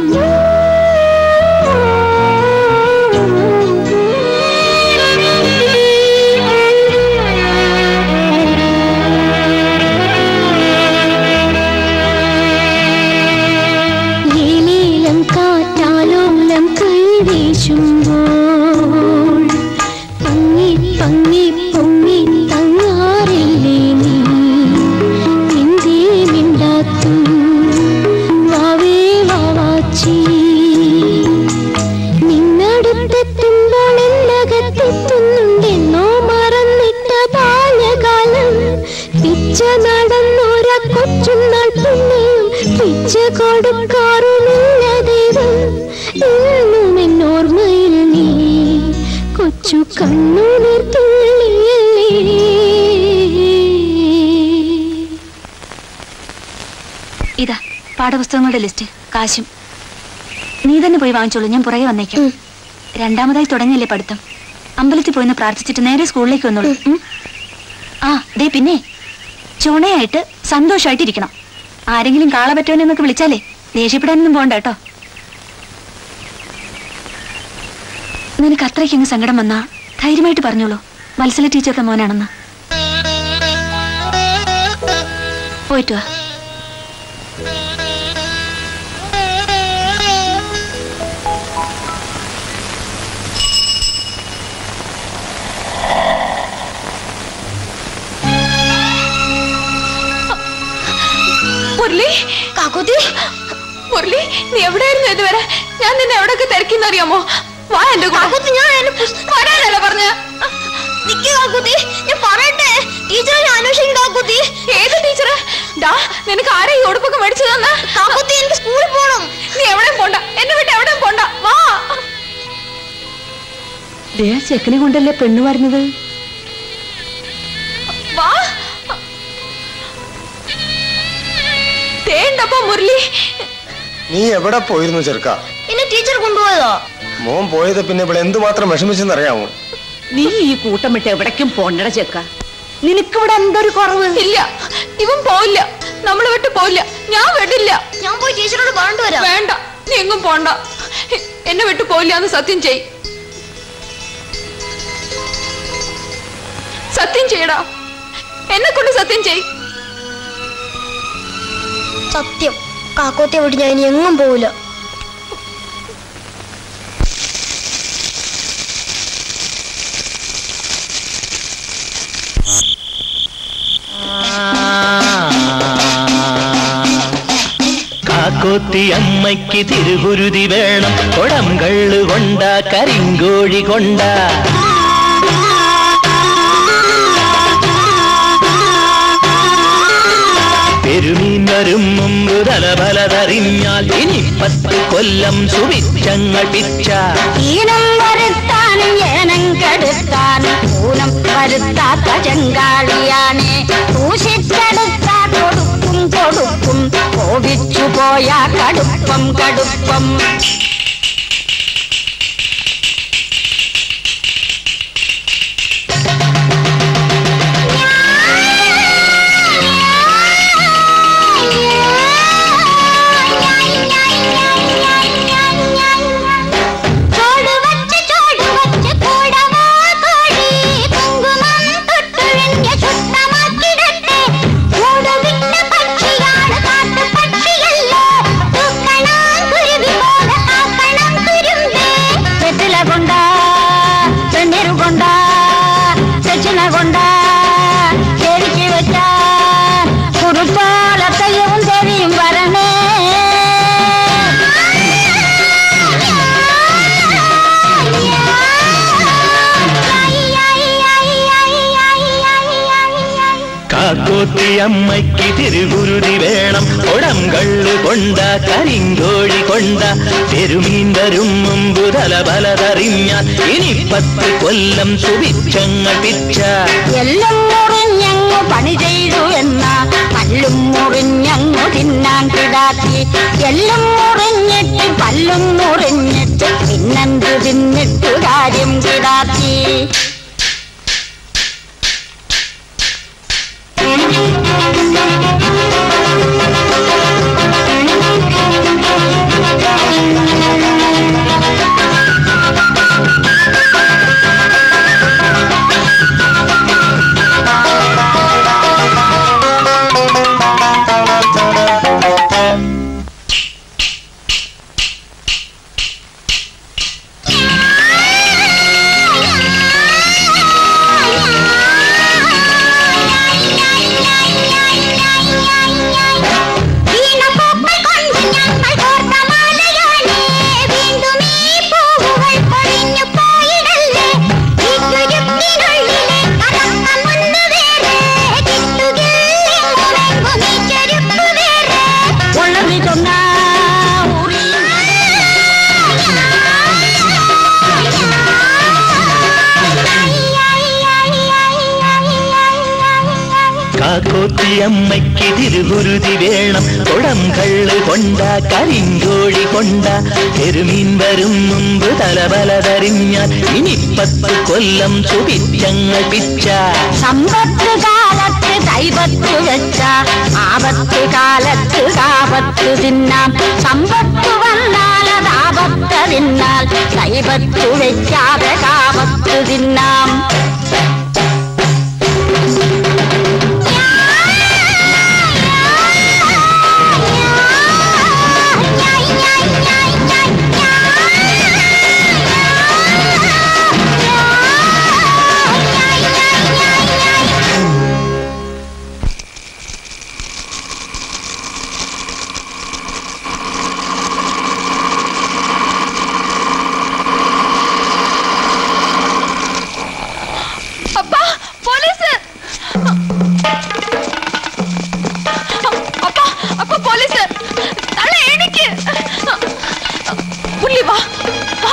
ഏലീലം കാറ്റാലോലം കൈവീശുമ്പോൾ പങ്ങി പങ്ങി പൊങ്ങി തങ്ങാറില്ലേ നീ എന്തേ മിണ്ടാത്തു വാവേ വാവാച്ചി നിന്നടുത്തെത്തുമ്പോൾ എന്നകത്തെത്തുന്നുണ്ടെന്നോ മറന്നിട്ട ബാല്യകാലം പിച്ച നടന്നൊര കൊച്ചുനാൾ പിന്നെയും പിച്ച കൊടുക്കാറുമില്ല ദൈവം എന്നും എന്നോർമ്മയിൽ നീ കൊച്ചു കണ്ണുനീർ തുള്ളിയല്ലേ ഇതാ പാഠപുസ്തകങ്ങളുടെ ലിസ്റ്റ് കാശും നീ തന്നെ പോയി വാങ്ങിച്ചോളൂ ഞാൻ പുറകെ വന്നേക്കാം രണ്ടാമതായി തുടങ്ങിയല്ലേ പഠിത്തം അമ്പലത്തിൽ പോയിന്ന് പ്രാർത്ഥിച്ചിട്ട് നേരെ സ്കൂളിലേക്ക് വന്നോളൂ ഉം? ആ ദേ പിന്നെ ചുണയായിട്ട് സന്തോഷമായിട്ടിരിക്കണം ആരെങ്കിലും കാള പറ്റുമെന്നൊക്കെ വിളിച്ചാലേ ദേഷ്യപ്പെടാനൊന്നും പോണ്ട കേട്ടോ നിനക്ക് അത്രയ്ക്കങ്ങ് സങ്കടം വന്നാ ധൈര്യമായിട്ട് പറഞ്ഞോളൂ മത്സര ടീച്ചറുടെ മോനാണെന്ന് പോയിട്ട് വാ മുരളി കാക്കുത്തി മുരളി നീ എവിടെയായിരുന്നു ഇതുവരെ ഞാൻ നിന്നെ എവിടെയൊക്കെ തിരക്കിന്നറിയാമോ വാ എന്റെ കൂടെ ഞാൻ വരാനല്ല പറഞ്ഞ കാക്കുത്തി ഞാൻ പറയട്ടെ ടീച്ചറെ ഞാൻ അന്വേഷിക്കും കാക്കുത്തി ഏത് ടീച്ചറെ ഡാ നിനക്ക് ആരെ ഈ ഉടുപ്പൊക്കെ മേടിച്ചു തന്ന കാക്കുത്തി എനിക്ക് സ്കൂളിൽ പോണം നീ എവിടെയും പോണ്ട എന്നെ വിട്ട് എവിടെയും പോണ്ട വാ ദേ ആ ചെക്കനെ കൊണ്ടല്ലേ പെണ്ണ് വരുന്നത് വാ തേണ്ടപ്പോ മുരളി നീ എവിടെ പോയിരുന്നു ചെറുക്ക എന്നെ ടീച്ചർ കൊണ്ടുപോയതോ മോൻ പോയത് പിന്നെ ഇവിടെ എന്തുമാത്രം വിഷമിച്ചെന്നറിയാമോ നീ ഈ കൂട്ടം വിട്ട് എവിടേക്കും പോണ്ടട ചെക്ക നിനക്കിവിടെ എന്തൊരു കുറവ് ഇല്ല ഇവൻ പോയില്ല നമ്മൾ വിട്ട് പോയില്ല ഞാൻ വിടില്ല ഞാൻ പോയി ടീച്ചറോട് പറഞ്ഞു വരാം വേണ്ട നീ എങ്ങും പോണ്ട എന്നെ വിട്ട് പോയില്ല എന്ന് സത്യം ചെയ് സത്യം ചെയ്യടാ എന്നെ കൊണ്ട് സത്യം ചെയ് സത്യം കാക്കോത്തെ വിട്ട് ഞാൻ ഇനി എങ്ങും പോവില്ല കാക്കോത്തി അമ്മയ്ക്ക് തിരുകുരുതി വേണം കുടം കള്ളു കൊണ്ട കരിങ്കോഴി കൊണ്ട പെരുമീൻ വരും മുമ്പ് തലബലതറിഞ്ഞാൽ ഇനി പത്ത് കൊല്ലം സുവിച്ചങ്ങൾ പിച്ച ഈണം വരുത്താനും ഏനം കെടുത്താനും ഊനം വരുത്താത്ത ചെങ്കാളിയാണേ സൂക്ഷിച്ചെടുത്താ കൊടുക്കും കൊടുക്കും കോപിച്ചു പോയ കടുപ്പം കടുപ്പം ചോട് വച്ച് ചോട് വച്ച് കൂടവാ കോഴി കുങ്കുമം തൊട്ടുഴഞ്ഞ ശുദ്ധമാക്കിടട്ടെ കൂട് വിട്ട പക്ഷിയാണ് കാട്ടു പക്ഷിയല്ലോ തൂക്കണം കുരുവി പോലെ കാക്കണം കുരുമ്പേ വെറ്റില കൊണ്ട ചെണ്ണീരു കൊണ്ട ചെച്ചിന കൊണ്ട ചെടിക്ക് വെച്ച കുറുപ്പാലത്തയും തെരിയും വരണേ കാക്കോത്തി അമ്മയ്ക്ക് തിരുകുരുതി വേണം കുടം കള്ളു കള്ള് കൊണ്ട കരിങ്കോഴി കൊണ്ട പെരുമീൻ വരും മുമ്പ് തല പലതറിഞ്ഞാൽ ഇനി പത്ത് കൊല്ലം സുഭിക്ഷങ്ങൾ പിച്ച എല്ലാം മുറിഞ്ഞങ്ങു പണി ചെയ്തു എന്ന പല്ലും മുറിഞ്ഞങ്ങു തിന്നാൻ കിടാത്തി എല്ലാം മുറിഞ്ഞിട്ട് പല്ലും മുറിഞ്ഞിട്ട് പിന്നെന്ത് തിന്നിട്ട് കാര്യം കിടാത്തി വീണപ്പൂക്കൾ കൊണ്ട് ഞങ്ങൾ കോർത്ത മാലയാണേ. വീണ്ടും ഈ പൂവുകൾ പൊഴിഞ്ഞു പോയിടല്ലേ. ഈ ചുരുക്കിനുള്ളിലെ കറക്കമൊന്ന് വേറെ. കിട്ടുകില്ലെങ്ങുമെങ്ങും ഈ ചെരുപ്പ് വേറെ. ഉള്ളത് ചൊന്ന കാക്കോത്തിയമ്മയ്ക്ക് തിരുകുരുതി വേണം കുടം കള്ള് കൊണ്ട കരിങ്കോഴി കൊണ്ട പെരുമീൻ വരും മുമ്പ് തലബലതറിഞ്ഞാൽ ഇനി പത്ത് കൊല്ലം സുഭിക്ഷങ്ങൾ പിച്ച സമ്പത്ത് കാലത്ത് കൈപത്ത് വെച്ച ആപത്ത് കാലത്ത് കാപത്ത് തിന്നാം സമ്പത്ത് വന്നാൽ അത് ആപത്ത് തിന്നാൽ കൈപത്ത് വെച്ചാതെ കാപത്ത് തിന്നാം അപ്പാ പോലീസ് അപ്പാ അപ്പ പോലീസ് തള്ളേ എനിക്ക് പുള്ളി വാ വാ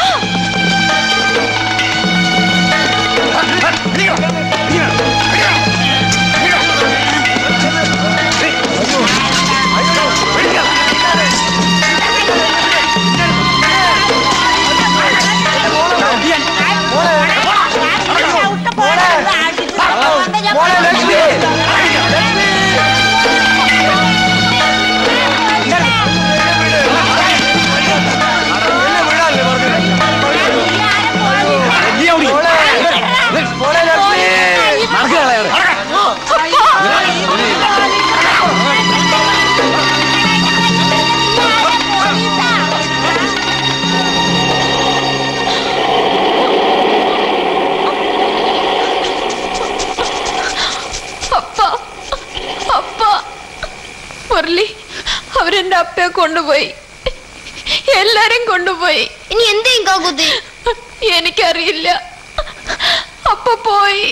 അപ്പ അപ്പ മുരളി അവരെന്റെ അപ്പയെ കൊണ്ടുപോയി എല്ലാരും കൊണ്ടുപോയി ഇനി എന്തേം കാക്കുത്തി എനിക്കറിയില്ല അപ്പ പോയി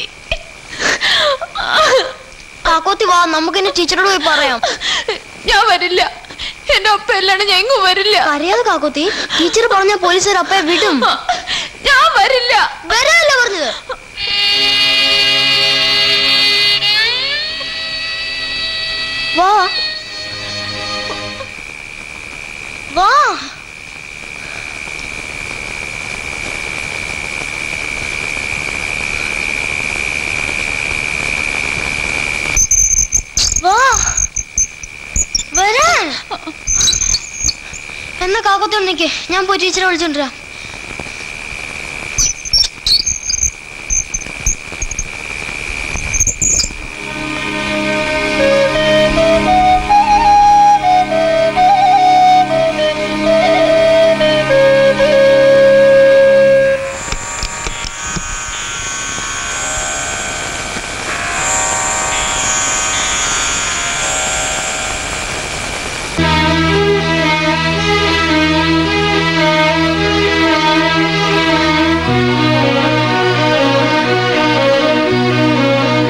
കാക്കോത്തി വാ നമുക്കിനി ടീച്ചറോട് പോയി പറയാം ഞാൻ വരില്ല എന്റെ ഒപ്പ അല്ലാണ്ട് ഞാൻ എങ്ങും വരില്ല അറിയാതെ കാക്കോത്തി ടീച്ചർ പറഞ്ഞ പോലീസുകാർ അപ്പയെ വിടും ഞാൻ വരില്ല വരാനല്ലേ പറഞ്ഞത് വാ വാ വാ വരാൻ എന്നാ കാക്കത്തോട് നിൽക്കേ ഞാൻ പോയി ടീച്ചറെ വിളിച്ചോണ്ടിരാം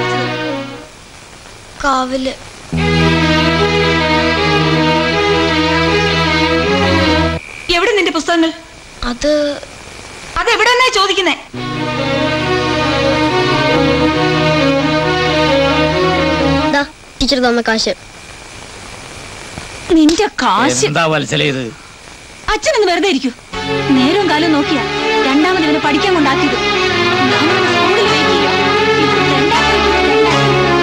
കാവില് പുസ്തകങ്ങൾ അത് അതെവിടെ നിന്നാ ചോദിക്കുന്നേ ടീച്ചർ തന്ന കാശ് നിന്റെ കാശ് എന്താ വത്സല ഇത് അച്ഛനൊന്ന് വെറുതെ ഇരിക്കൂ നേരവും കാലം നോക്കിയാ രണ്ടാമത് ഇവനെ പഠിക്കാൻ കൊണ്ടാക്കിയത് ഞാനവനെ സ്കൂളിൽ അയക്കില്ല. ഇത് രണ്ടാം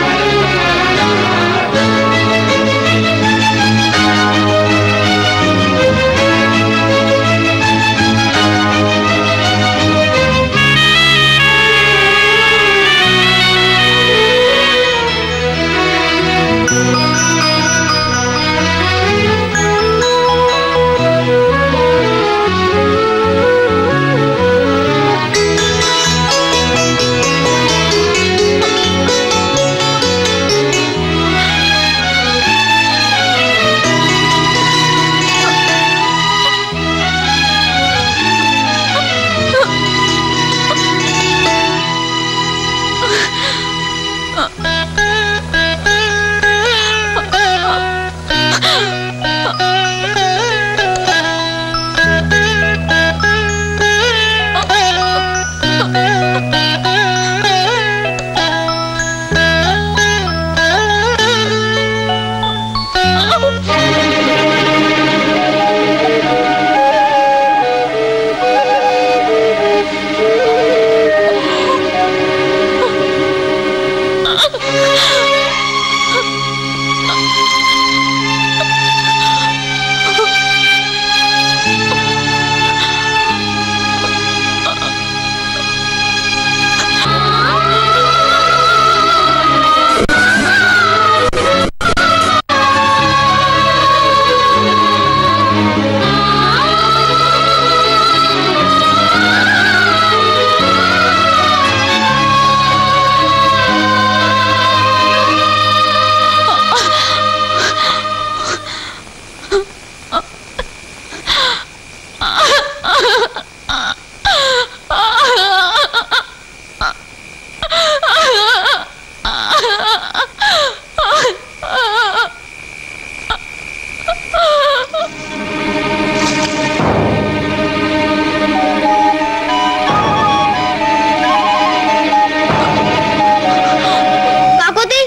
കാക്കോത്തി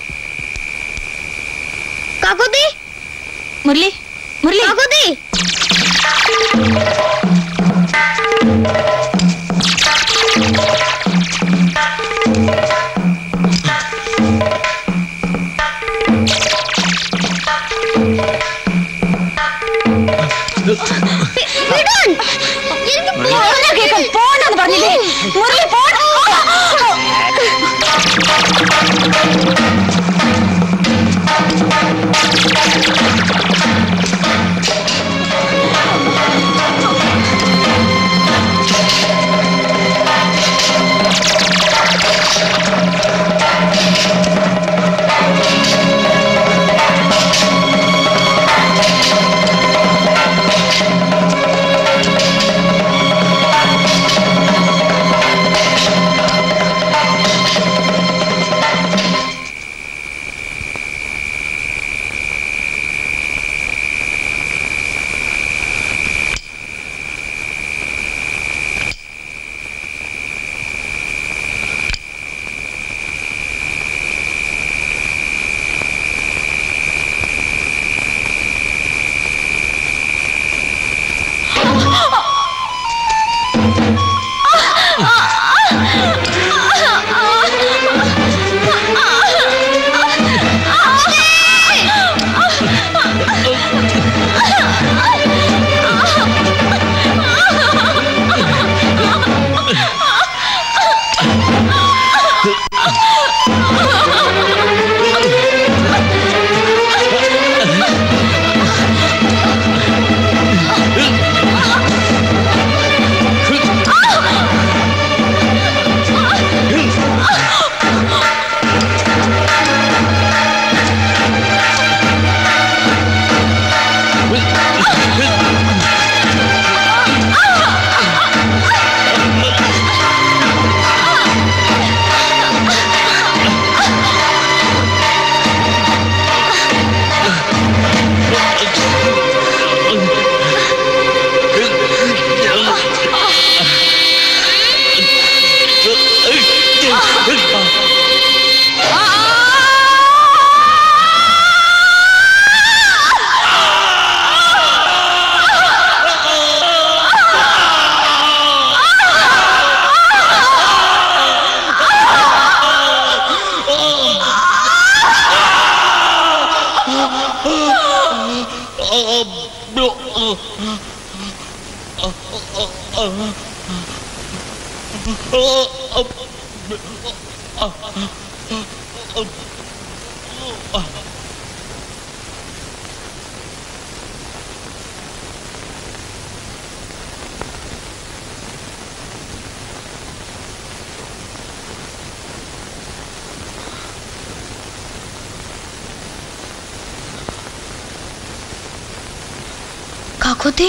കാക്കോത്തി മുരളി മുരളി കാക്കോത്തി വിടാൻ എനിക്ക് പറഞ്ഞാ കേൾക്കാം. പോണ്ടാന്ന് പറഞ്ഞില്ലേ മുരളി പോണ്ട ആ കാക്കോത്തി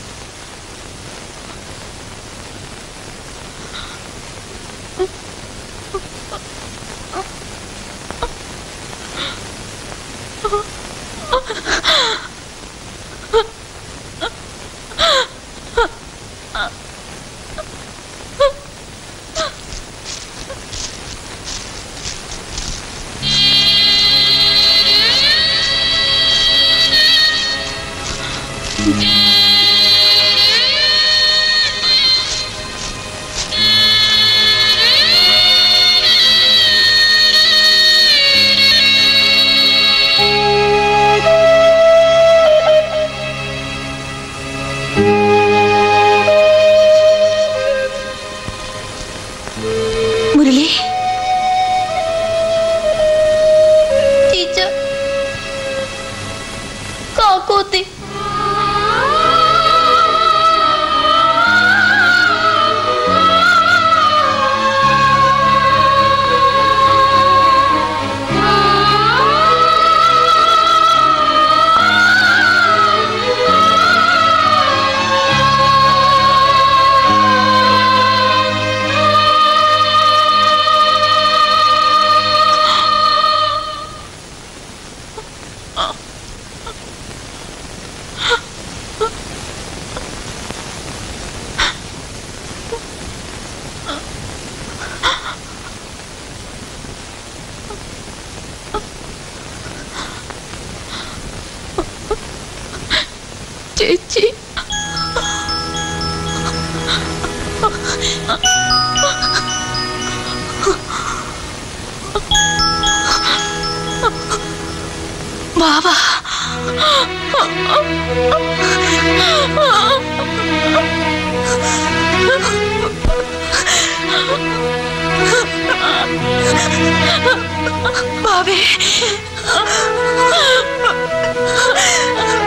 മുരളി ടീച്ചർ കാക്കോത്തി ചേച്ചി ബാബാ ബാബേ